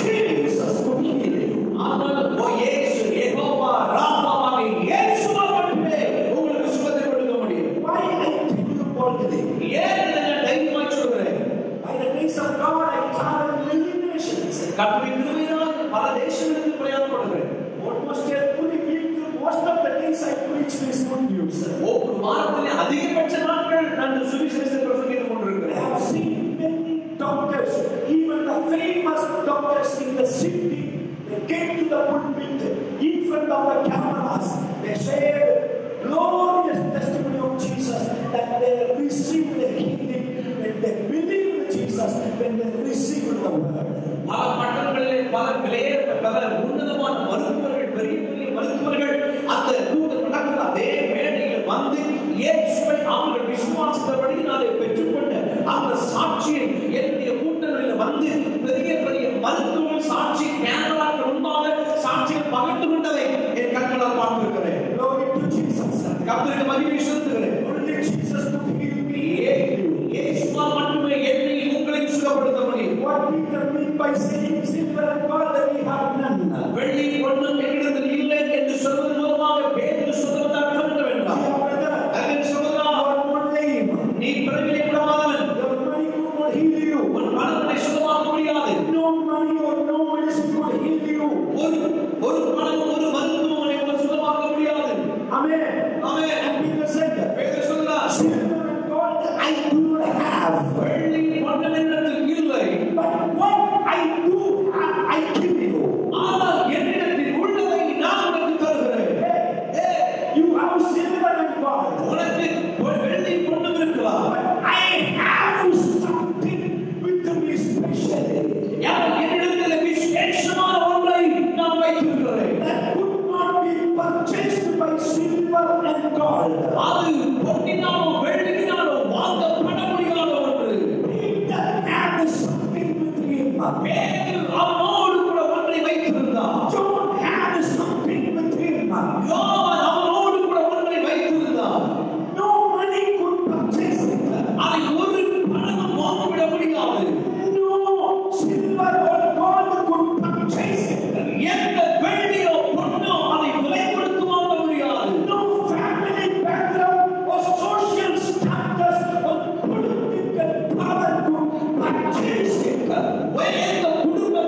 Jesus could heal you. ஆனால் ஓ இயேசு யெகோவா ராமாவாக இயேசுவால் மட்டுமே உங்களுக்கு சுகத்தை கொடுக்க முடியும் Why I tell you boldly? ஏன் இதை நான் தைரியமாய் சொல்கிறேன் By the grace of God, I travel many nations. கர்த்தரின் கிருபையினால் பல தேசங்களுக்கு பிரயாணப்படுகிறேன் Almost every week, most of the days I preach this good news. ஒவ்வொரு வாரத்திலே அதிகபட்ச நாட்கள் நான் இந்த சுவிசேஷத்தை பிரசங்கித்துக் I கொண்டிருக்கிறேன் have seen many doctors, even the famous doctors in the city, they get to the pulpit in front of the cameras. They share glorious testimony of Jesus that they received the healing when they believed Jesus, when they received the word. பல பட்டணங்களிலே பல விலையே பல உன்னதமான மருத்துவர்கள் பெரிய பெரிய மருத்துவர்கள் அந்த கூட்டம் நடக்கிற அதே மேடையில் வந்து இயேசுவை அவர்கள் விசுவாசித்தபடியினாலே பெற்றுக்கொண்ட அந்த சாட்சியை என்னுடைய கூட்டங்களில் வந்து பெரிய பெரிய மருத்துவம் சாட்சி கேமராக்கள் முன்பாக சாட்சிகள் பகிர்ந்து கொண்டதை என் கண்களால் பார்த்திருக்கிறேன் Glory to Jesus. கர்த்தருக்கு மகிமை செலுத்துகிறேன் Only Jesus could heal me. இயேசுவால் மட்டுமே என்னை உங்களை சுகப்படுத்த முடியும் What Peter mean by saying silver and gold that we have none? வெள்ளி பொன்னும் என்னிடத்தில் இல்லை என்று சொல்வது மூலமாக பேருந்து சொல்வது அர்த்தம் என்னவென்றால் Dear brother, அதன் சொல்வதா you are not lame. நீ பிறவிலே கூடாதவன் Your money could not heal you. உன் பணத்தை சுகமாக்க முடியாது No money or no medicine could heal you. ஒரு ஒரு பணமும் ஒரு மருத்துவமனை உன்னை சுகமாக்க முடியாது Amen. Amen. And Peter said, பேதுரு சொல்கிறார் Silver and gold I do not have. வெள்ளி பொன்னும் என்னிடத்தில் இல்லை But what I do have, I give you. ஆனால் என்னிடத்தில் உள்ளதை நான் உனக்கு தருகிறேன் ஏய், You have silver and gold. உனக்கு ஒரு வெள்ளி பொன்னும் இருக்கலாம் But I have something with me specially. யார் என்னிடத்தில் விசேஷமான ஒன்றை நான் வைத்திருக்கிறேன் That could not be purchased by silver and gold. அது பொன்னினாலோ வெள்ளியினாலோ வாங்கப்பட முடியாத ஒன்று Peter had something with him. பேதுரு அவனோடு கூட ஒன்றை வைத்திருந்தான் John had something with him. யோவான் அவனோடு கூட ஒன்றை வைத்திருந்தான் No money could purchase it. அதை ஒரு பணமும் வாங்கிவிட முடியாது No silver or gold could purchase it. எந்த வெள்ளியோ பொன்னோ அதை விலை கொடுத்து வாங்க முடியாது No family background or social status or political power could purchase it. எந்த குடும்ப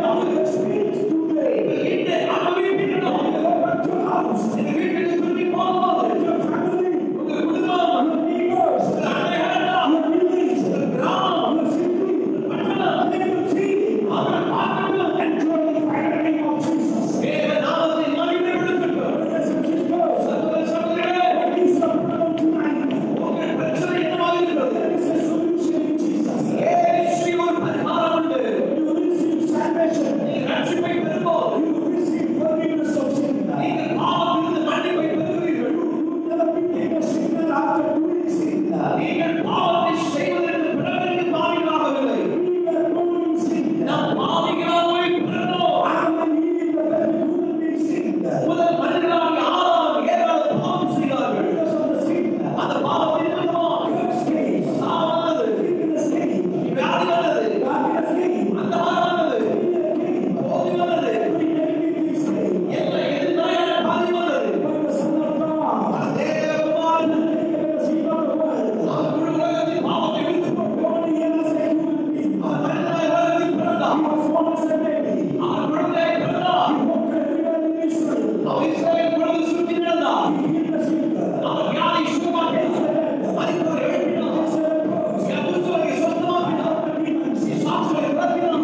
will experience today. இந்த அனுபவிப்பீர்களோ Open your house. இந்த வீட்டுக்கு திரும்பி போகும்போது Your family. உங்க குடும்பம் Your neighbors. உங்க அண்டைகளெல்லாம் Your village. கிராமம் Your city. பட்டணம் They will see. அவர்கள் பார்க்கட்டும் And glorify the name of Jesus. தேவ நாமத்தை மகிமைப்படுத்தட்டும் Brothers and sisters. சகோதர சகோதரிகளே What is your problem tonight? உங்கள் பிரச்சனை என்னவாக இருக்கிறது There is a solution in Jesus. இயேசு ஒரு பரிகாரம் உண்டு You will receive salvation. நீங்கள் ரட்சிப்பை பெறும்போது You will receive forgiveness of sin. நீங்கள் பாவத்திலிருந்து மன்னிப்பை பெறுவீர்கள் You never became a sinner after doing sin. நீங்கள் பாவத்தை செய்வதற்கு பிறகு பாவிகளாகவில்லை We were born in sin. நாம் பாவிகளாகவே பிறந்தோம் Adam and Eve, the very human being sinned. முதல் மனிதனாகிய ஆதாம் ஏதாவது பாவம் செய்தார்கள் Because of the sin. அந்த பாவத்தின் நிமித்தமாக Curse came. சாவு வந்தது Sickness came. வியாதி வந்தது Darkness came. அந்த வந்தது Fear came. போதி வந்தது Every enemy things came. எல்லா எதிர்மறையான பாதி வந்தது But the Son of God, அந்த தேவகுமாரன் taken the sin of the world, அவர் முழு உலகத்தின் பாவத்தை விடுத்து போட்டு born again as a human being. அவர் மனிதனாய் உலகத்தில் பிறந்தார் He was born as a baby. அவர் குழந்தையாய் பிறந்தார் He walked everywhere in Israel. அவர் இஸ்ரவேல் முழுவதும் சுற்றி நடந்தார் He healed the sick. அவர் வியாதி சுகமாக்கினார் மரித்தோரை எழுப்பினார் கிறிஸ்துவை சொந்தமாக்கினார் சாட்சிகளை பிறப்பினார்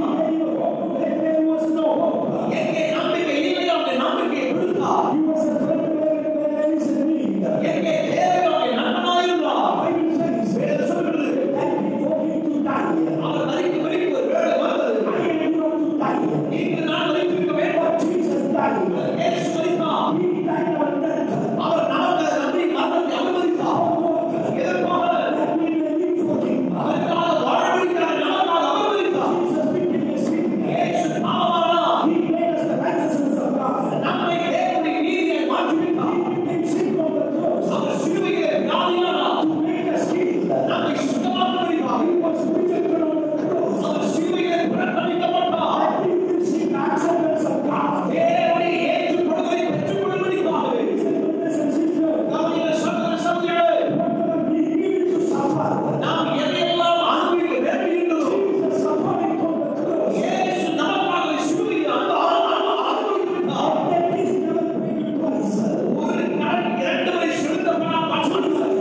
There was no hope. எங்கே நம்பிக்கை இல்லையோ அந்த நம்பிக்கையை கொடுத்தார் He was a friend where there is a need. எங்கே தேவையான நண்பனாயிருந்தார் Bible says வேதம் சொல்கிறது that before him to die, அவர் மறிக்க மறிக்க ஒரு வேலை வந்தது I am not to die. நீங்கள் நான் மறித்திருக்க வேண்டும் But Jesus died. இயேசு மறித்தார் He died our death. அவர் நமக்கு நன்றி மரணத்தை அனுமதித்தார் எதற்காக That we may live for him. அதற்காக வாழ்வழிக்கிறார் நமக்காக அனுமதித்தார் Jesus became a sin. இயேசு பாவமானார் He made us the righteousness of God. நம்மை தேவனுடைய நீதியை மாற்றிவிட்டார் He became sick on the cross அவர் சிலுவையிலே வியாதியானார் to make us healed. நம்மை சுத்தமாக்கும்படியாக He was rejected on the cross. அவர் சிலுவையிலே புறக்கணிக்கப்பட்டார் That we will see the acceptance of God. தேவனை ஏற்றுக்கொள்வதை பெற்றுக்கொள்வதற்காகவே Brothers and sisters, கவனிய சகோதர சகோதரிகளே whatever we need to suffer, நாம் எதையெல்லாம் அனுபவிக்க விரும்புகின்றோம் Jesus suffering on the cross. இயேசு நமக்காக சிலுவையில் அனு- அனு- அனுபவித்துவிட்டார். That is never paid twice. ஒரு கடன் இரண்டு முறை செலுத்தப்படாத பட்சத்தில்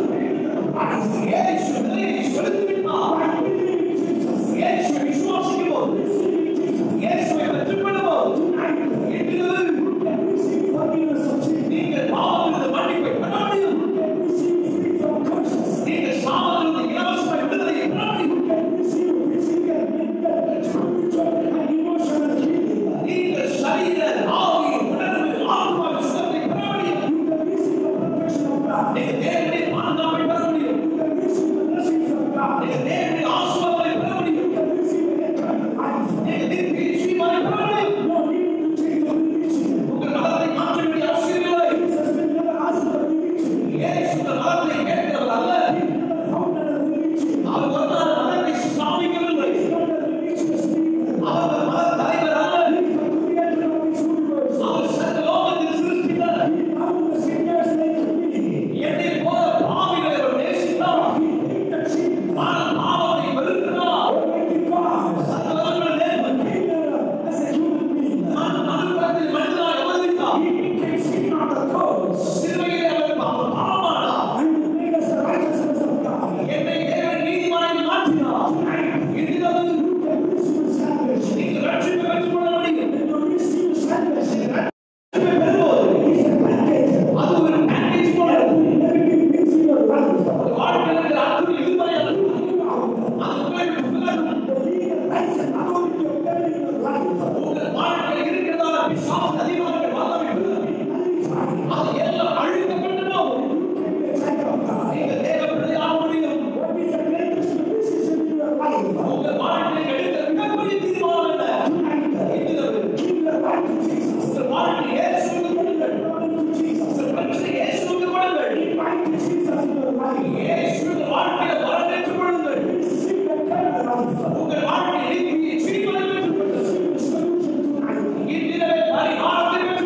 இயேசு விலையை செலுத்திவிட்டார். By believing in Jesus, இயேசுவை விசுவாசிக்கும் போது, receiving Jesus, இயேசுவை பெற்றுக்கொள்ளும் போது, இன்றிலிருந்து can receive forgiveness of sin. நீங்கள் பாவத்திலிருந்து மன்னிப்பை பெற முடியும். Can receive free from curses. நீங்கள் சாபத்திலிருந்து இலவசமாய் விடுதலையை பெற முடியும். Can receive physical, mental, spiritual, and emotional healing. நீங்கள் சரீர, ஆவி, உணர்வு, ஆத்மாவின் சுகத்தை பெற முடியும். You can receive the protection of God. நீங்கள் தேவனுடைய பாதுகாப்பை பெற முடியும். You can receive the blessings of God. நீங்கள் தேவனுடைய ஆசீர்வாதங்களை பெற முடியும். You can receive eternal life. நீங்கள் நித்திய ஜீவனை பெற முடியும். No need to change your religion. உங்கள் மதத்தை மாற்ற வேண்டிய அவசியம் இல்லை. Jesus will never ask for religion. இயேசு உங்கள் மதத்தை கேட்கிறவர் அல்ல. He never founded a religion. அவர் ஒரு நாள் மதத்தை ஸ்தாபிக்கவில்லை. He's not a religious people. அவர் ஒரு மத தலைவர் அல்ல. He's the creator of this universe. அவர் சர்வ லோகத்தில் சிருஷ்டித்தார். He found the sinners like me. என்னைப் போல பாவிகளை அவர் நேசித்தார். He hated sin. ஆனால் பாவத்தை வெறுக்கிறார். Almighty God. சர்வவல்லமையுள்ள தேவன் Came there as a human being. மண் மனுக்குலத்தில் மனிதனாய் அவதரித்தார். He became sin on the cross. சிலுவையிலே அவர் பாவ- பாவமானார். And he made us the righteousness of God. என்னை தேவன் நீதிமானாய் மாற்றினார். இன்றிலிருந்து You can receive salvation. நீங்கள் ரட்சிப்பை பெற்றுக்கொள்ள முடியும். When you receive salvation, ரட்சிப்பை பெறும்போது it's a package. அது ஒரு பேக்கேஜ் போல That will never be things in your life. வாழ்க்கையில் இருக்கிற அத்துணை எதிர்மறையானது. அது உங்களை விட்டு விலகும். The legal rights and authority of God in your life. உங்கள் வாழ்க்கையில் இருக்கிறதால பிசாசு அதிகமாக வல்லமை பெறுகிறது. Nullified. அது எல்லாம் அழிக்கப்பட்டு போகும். You can be a child of God. நீங்கள் தேவ பிள்ளையாக முடியும். What is the greatest decision in your life? உங்கள் வாழ்க்கையில் எடுத்த மிகப்பெரிய தீர்மானம் என்ன? Tonight, இன்றிரவு give your life to Jesus. உங்கள் வாழ்க்கையில் இயேசுவுக்கு கொடுங்கள். Give to Jesus. உங்கள் பிரச்சனை இயேசுவுக்கு கொடுங்கள். Invite Jesus in your life. இயேசுவின் வாழ்க்கையை வரவேற்றுக் கொள்ளுங்கள். Receive the eternal life. உங்கள் வாழ்க்கையில் நித்திய ஜீவனை பெற்றுக் கொள்ளுங்கள். Receive the solution tonight. இன்றிரவே பரிகாரத்தை பெற்றுக்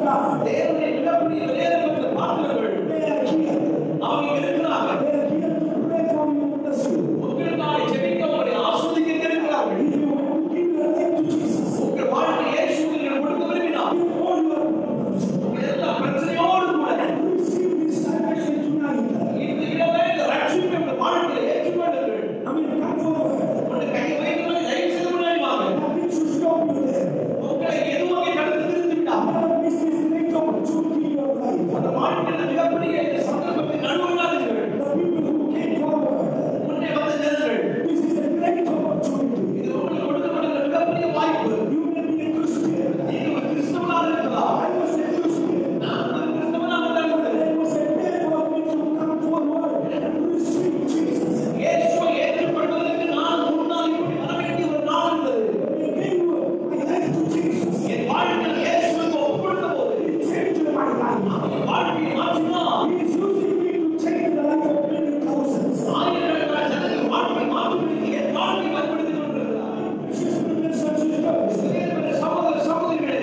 God. தேவனுடைய மிகப்பெரிய விலையேறப்பட்ட பாத்திரங்கள் They are here. அவங்க இருக்கிறாங்க They are here to pray for you and bless you. உங்களுக்காக ஜெபிக்க உங்களை ஆஸ்வதிக்க இருக்கிறார்கள் If you want to give your life to Jesus, உங்கள் வாழ்க்கை இயேசுவுக்கு கொடுக்க விரும்பினால் give all your problems உங்கள் எல்லா பிரச்சனையோடு கூட and receive this salvation tonight. இந்த இரவே இந்த ரட்சிப்பை உங்கள் வாழ்க்கையில் ஏற்றுக்கொள்ளுங்கள் I mean, come forward. உங்கள் கையை வைத்து தயவு செய்து முன்னாடி வாங்க Nothing should stop you there. உங்களை எதுவும் தடுத்து நிறுத்திவிட்டால் Never miss this great opportunity in your life. அந்த வாழ்க்கையில் மிகப்பெரிய இந்த சந்தர்ப்பத்தை நடுவிடாதீர்கள் The people who came forward, முன்னே வந்த ஜனங்கள் this is a great opportunity. இது உங்களுக்கு கொடுக்கப்படுகிற மிகப்பெரிய வாய்ப்பு You may be a Christian. நீங்கள் ஒரு கிறிஸ்தவனாக இருக்கலாம் I was a Christian. நான் ஒரு கிறிஸ்தவனாக தான் இருந்தேன். There was a day for me to come forward and receive Jesus. இயேசுவை ஏற்றுக்கொள்வதற்கு நான் முன்னால் இப்படி வர வேண்டிய ஒரு நாள் இருந்தது When I gave my life to Jesus, என் வாழ்க்கையில் இயேசுவுக்கு ஒப்புக்கொடுத்த போது He changed my life. என் வாழ்க்கையை மாற்றினார் He is using me to change the life of many thousands. ஆயிரக்கணக்கான ஜனங்கள் வாழ்க்கை மாற்றுவதற்கு என் வாழ்க்கை பயன்படுத்திக் கொண்டிருக்கிறார் Precious brothers and sisters, சிறிய சகோதர சகோதரிகளே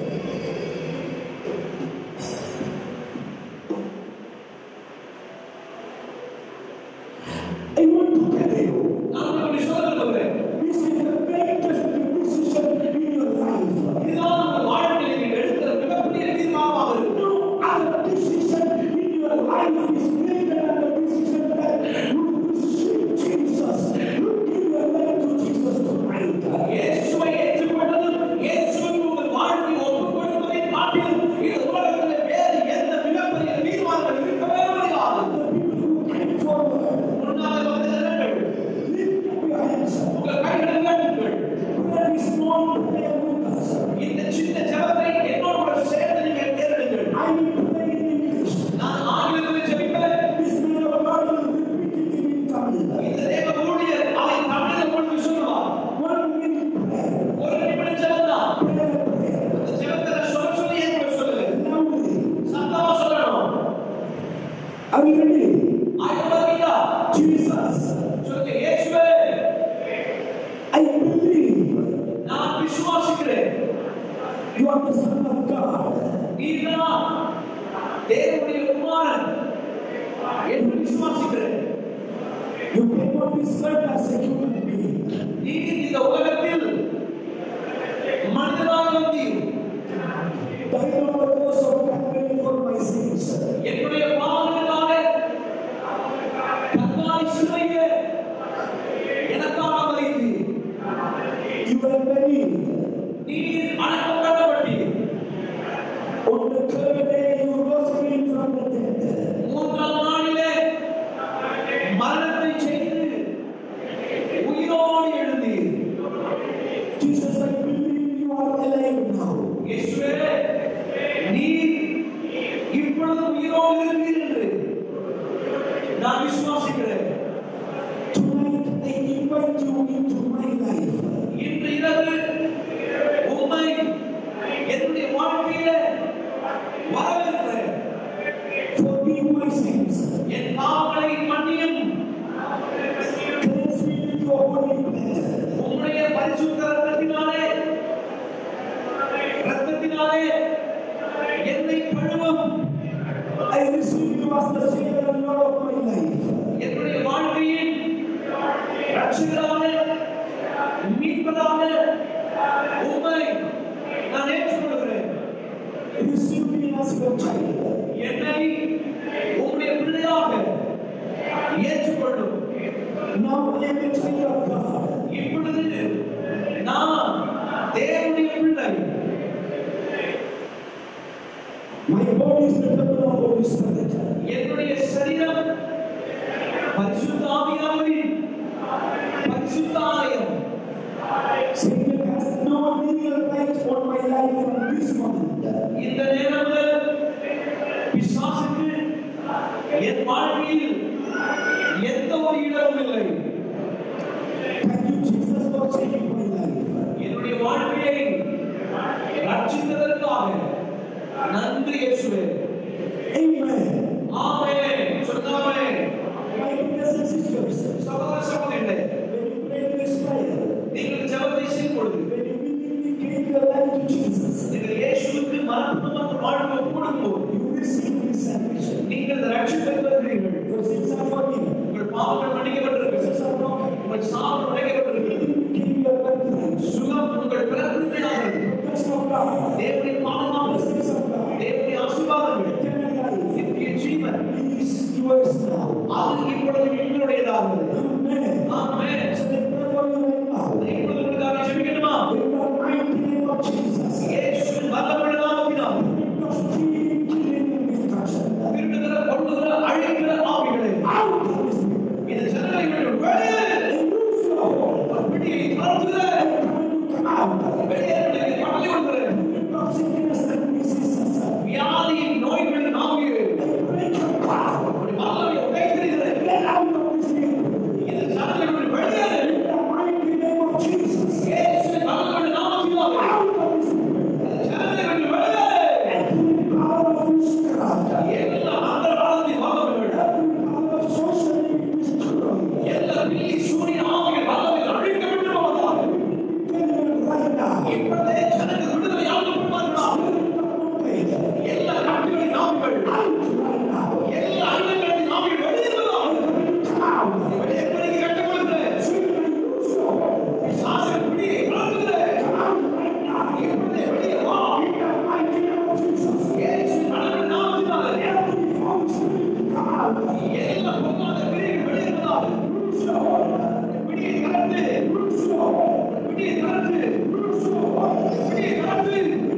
I want to tell you, நான் உங்களுக்கு சொல்ல விரும்புகிறேன் this is the greatest decision in your life. இதுதான் உங்கள் வாழ்க்கையில் நீங்கள் எடுக்கிற மிகப்பெரிய தீர்மானமாக இருக்கும் No other decision in your life is greater than the decision that you receive Jesus. You give your life to Jesus tonight. இயேசுவை ஏற்றுக்கொண்டதும் இயேசுவுக்கு உங்கள் வாழ்க்கை ஒப்புக் கொடுப்பதை காட்டிலும் இந்த உலகத்தில் வேறு எந்த மிகப்பெரிய தீர்மானங்கள் இருக்கவே முடியாது The people who came forward, முன்னாக வந்த ஜனங்கள் lift up your hands. உங்கள் கைகளை உயர்த்துங்கள் Pray this small prayer with us. இந்த சின்ன ஜெபத்தை என்னோடு கூட சேர்ந்து நீங்கள் தேர்ந்தெடுங்கள் I will pray in English. நான் ஆங்கிலத்தில் ஜெபிப்பேன் This man of God will repeat it in Tamil. இந்த தேவ ஊழியர் அதை தமிழில் உங்களுக்கு சொல்லுவார் One minute prayer. ஒரு நிமிடம் ஜெபம் தான் Prayer, prayer. அந்த ஜெபத்தை நான் சொல்ல சொல்லி என் கூட சொல்லுங்க Loudly. சத்தமா சொல்லணும் Are you ready? ஆயிரம் இருக்கீங்களா Jesus, சொல்லுங்க இயேசுவே I believe நான் விசுவாசிக்கிறேன் you are the Son of God. நீதான் தேவனுடைய குமாரன் என்று விசுவாசிக்கிறேன் You came on this earth as a human being. நீர் இந்த உலகத்தில் மனிதனாக வந்தீர் Died on the cross of Calvary for my sins. என்னுடைய பாவங்களுக்காக கல்வாரி சிலுவையிலே எனக்காக மரித்தீர் You were buried. நீர் அடக்கம் பண்ணப்பட்டீர் On the third day, you rose again from the dead. மூன்றாம் நாளிலே மரணத்தை செய்து உயிரோடு எழுந்தீர் Jesus, I believe you are alive now. இயேசுவே நீர் இப்பொழுது உயிரோடு இருக்கிறீர் என்று நான் விசுவாசிக்கிறேன் Tonight, I invite you into my life. இன்று இரவு உண்மை என்னுடைய வாழ்க்கையில வரவிருக்கிறேன் Forgive my sins. என் பாவங்களை மன்னியும் Cleanse me with your holy blood. உம்முடைய பரிசுத்த ரத்தத்தினாலே ரத்தத்தினாலே என்னை கழுவும் I receive you as the Savior and Lord of my life. என்னுடைய வாழ்க்கையின் ரட்சகராக மீட்பதாக உண்மை நான் ஏற்றுக்கொள்கிறேன் Receive me as your child. என்னை உம்முடைய பிள்ளையாக ஏற்றுக்கொள்ளும் Now I am a child of God. இப்பொழுது நான் தேவனுடைய பிள்ளை My body is the temple of Holy Spirit. என்னுடைய சரீரம் பரிசுத்த ஆவியானவரின் பரிசுத்த ஆலயம் Satan has no legal right on my life from this moment. இந்த நேரம் முதல் பிசாசுக்கு என் வாழ்க்கையில் எந்த ஒரு இடமும் இல்லை Thank you, Jesus, for saving my life. என்னுடைய வாழ்க்கையை ரட்சித்ததற்காக நன்றி இயேசுவே Amen. ஆமென் சொல்லாமே My brothers and sisters, சகோதர சகோதரிகளே when you pray this prayer, நீங்கள் ஜெபத்தை செய்யும் பொழுது when you willingly gave your life to Jesus, நீங்கள் இயேசுவுக்கு மரணமாக வாழ்க்கை எல்லா அண்டங்களின் ஆவிகள் வெளியேறுவதாக. வெளியேறும்படிக்கு கட்டப்படுகிறேன். பிசாசின் பிடியை கலக்குகிறேன். இப்பொழுதே வெளியே வா. இயேசுவின் அழகின் நாமத்தினாலே எல்லா பொல்லாத பிடிகள் வெளியேறுவதாக. பிடியை கலந்து. பிடியை கலந்து. பிடியை கலந்து.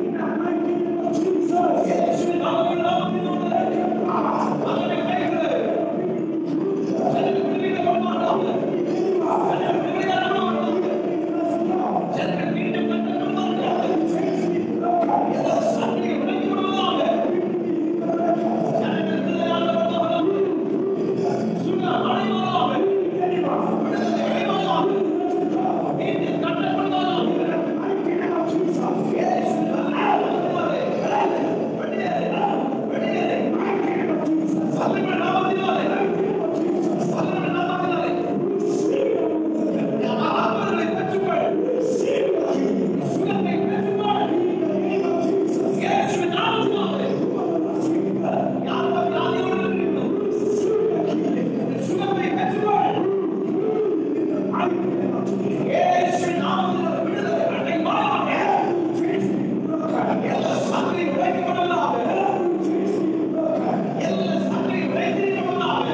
இயேசுவின் நாமத்தின் நாமத்தினாலே அதனை கைகிறேன். ஜனங்கள் விடுவிக்கப்படுவார்களாக. ஜனங்கள் விடுவிக்கப்படுவார்களாக. ஜனங்கள் மீண்டும் கட்டப்படுவார்களாக. எல்லா சண்டையும் உடைக்கப்படுவதாக. ஜனங்கள் விடுதலையாக்கப்படுவார்களாக. சுகம் அடைவார்களாக. விடுதலை அடைவார்களாக. மீண்டும் கட்டப்படுவார்களாக. இயேசுவின் நாமத்தினாலே வெளியேறு. வெளியேறு. வல்லமை நாமத்தினாலே. வல்லமை நாமத்தினாலே. ஆத்மாக்களை பெற்றுக்கொள். சுகத்தை பெற்றுக்கொள். இயேசுவின் நாமத்தினாலே. யார் வியாதியோடு இருக்கிறீர்களோ, சுகத்தை பெற்றுக்கொள். இயேசுவின் நாமத்தினாலே விடுதலை அடைவாயாக. எல்லா சங்கிலியும் உடைக்கப்படுவதாக. எல்லா சங்கிலியும் உடைத்திருக்கப்படுவதாக.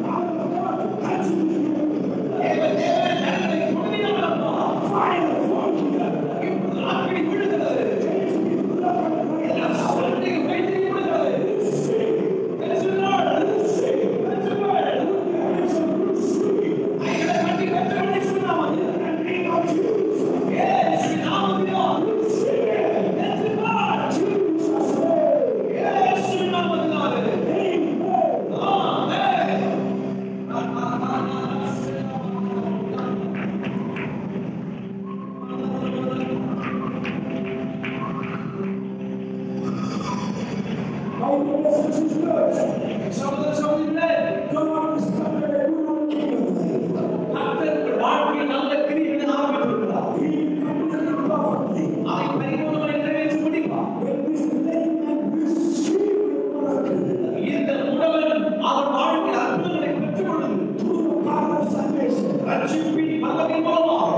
தேவ தேவ ஜனங்களை கொடுமையாளர்களா. இப்பொழுது அக்கினி விழுகிறது. எல்லா சங்கிலியும் உடைத்திருக்கப்படுகிறது. பெற்றுக்கொள். பெற்றுக்கொள். ஐயனை கட்டி பெற்றுக்கொள் இயேசுவின் நாமத்தில். இயேசுவின் நாமத்தினால். பெற்றுக்கொள். இயேசுவின் நாமத்தினாலே. ஆமென். சகோதர சகோதரிகளே, கர்த்தர் உங்கள் வாழ்க்கையில் நல்ல கிரியைகளை ஆரம்பித்திருக்கிறார். அதை பரிபூர்ணமாய் நிறைவேற்றி முடிப்பார். இந்த உழவன் அவன் வாழ்க்கையில் அற்புதங்களை பெற்றுக் கொள்ளும். ரட்சிப்பின் வல்லமை மூலமாக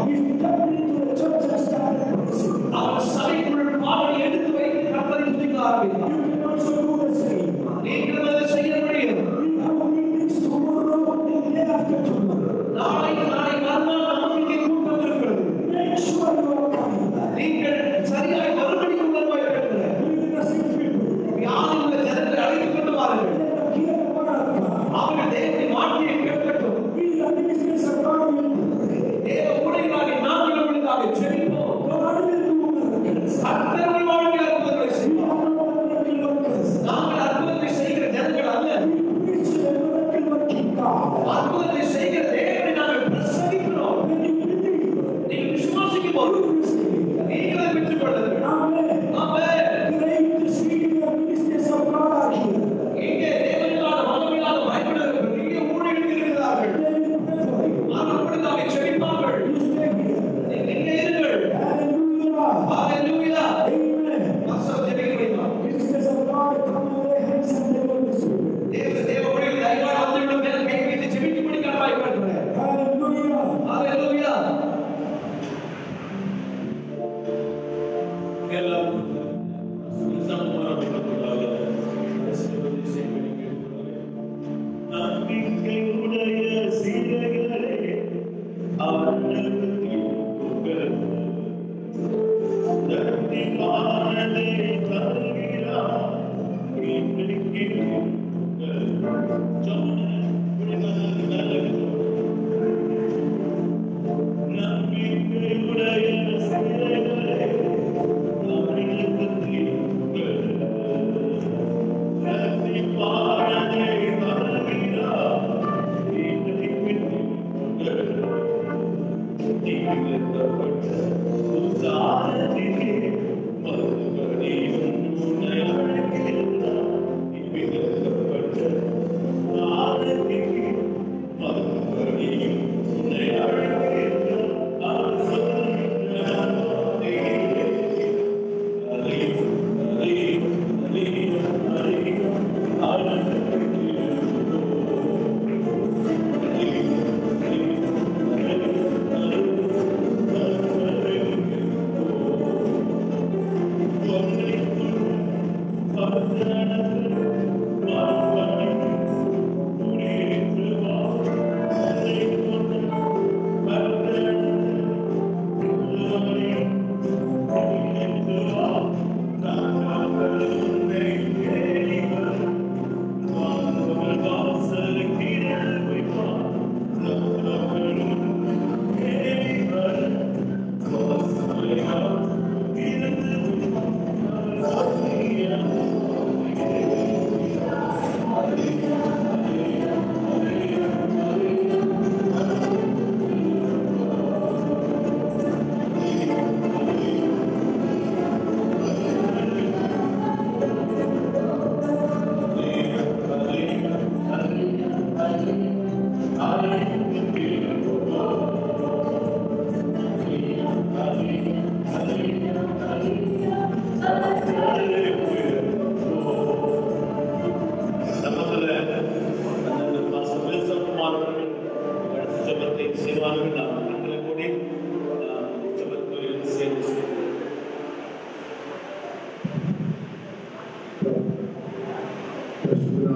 அவன் சபைக்குள் பாவனை எடுத்து வைத்து கர்த்தரை துதிக்க ஆரம்பித்தார். நீங்கள் அதை செய்ய முடியும்.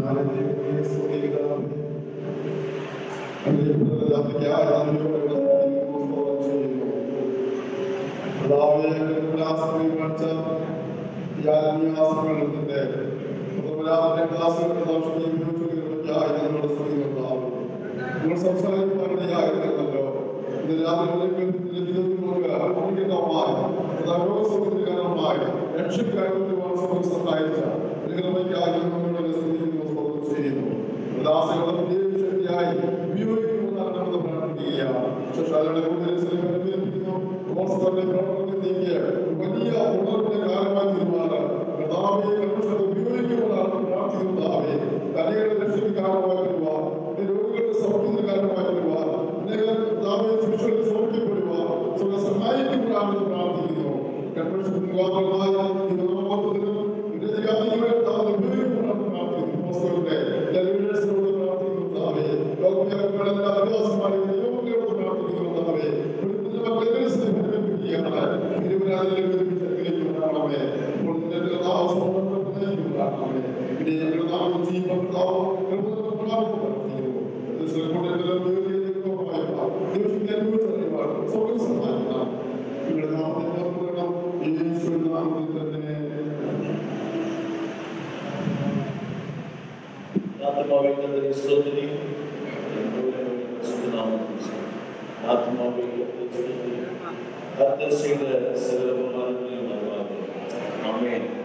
സംസാരിക്കുന്നല്ലോ ഇത് രാവിലെ രക്ഷക്കാരുടെ സഹായിച്ച നിങ്ങളുമായി നമ്മുടെ സ്തുതിക്കുന്നു ചെയ്യുന്നു ദാസകളെ ശക്തിയായി ഉപയോഗിക്കുമെന്നാണ് നമ്മൾ പ്രാർത്ഥിക്കുകയാണ് ശാലയുടെ പ്രവർത്തനങ്ങൾ നീക്കിയ വലിയ ഉണർവിന്റെ കാലമായി തീരുമാനം കർത്താവെ കർമ്മശക്തി ഉപയോഗിക്കുമെന്നാണ് പ്രാർത്ഥിക്കുന്നതാവേ കലികളുടെ രക്ഷയ്ക്ക് കാരണമായി തരുവാൻ രോഗികളുടെ സൗഖ്യത്തിന് കാരണമായി തരുവാൻ കർത്താവെ ശിക്ഷയുടെ സൗഖ്യപ്പെടുവാൻ സ്വയം സഹായിക്കുമ്പോഴാണ് പ്രാർത്ഥിക്കുന്നു കർമ്മശക്തി മുഖാന്തരമായി ഇത് മൊത്തത്തിലും ഉപയോഗിക്കുമ്പോഴാണ് പ്രാർത്ഥിക്കുന്നു മോസ്കോയുടെ ലീഡേഴ്സിനോട് പ്രാർത്ഥിക്കുന്നു താവേ ലോകവ്യാപകങ്ങളെല്ലാം അഭ്യാസമായി യോഗങ്ങളോട് പ്രാർത്ഥിക്കുന്നു താവേ ആത്മാവിൽ തന്നെ സ്തുതി ആത്മാവിൽ കർത്തർ ചെയ്ത സകല ഉപകാരങ്ങളെയും അറിവാകും അമ്മേ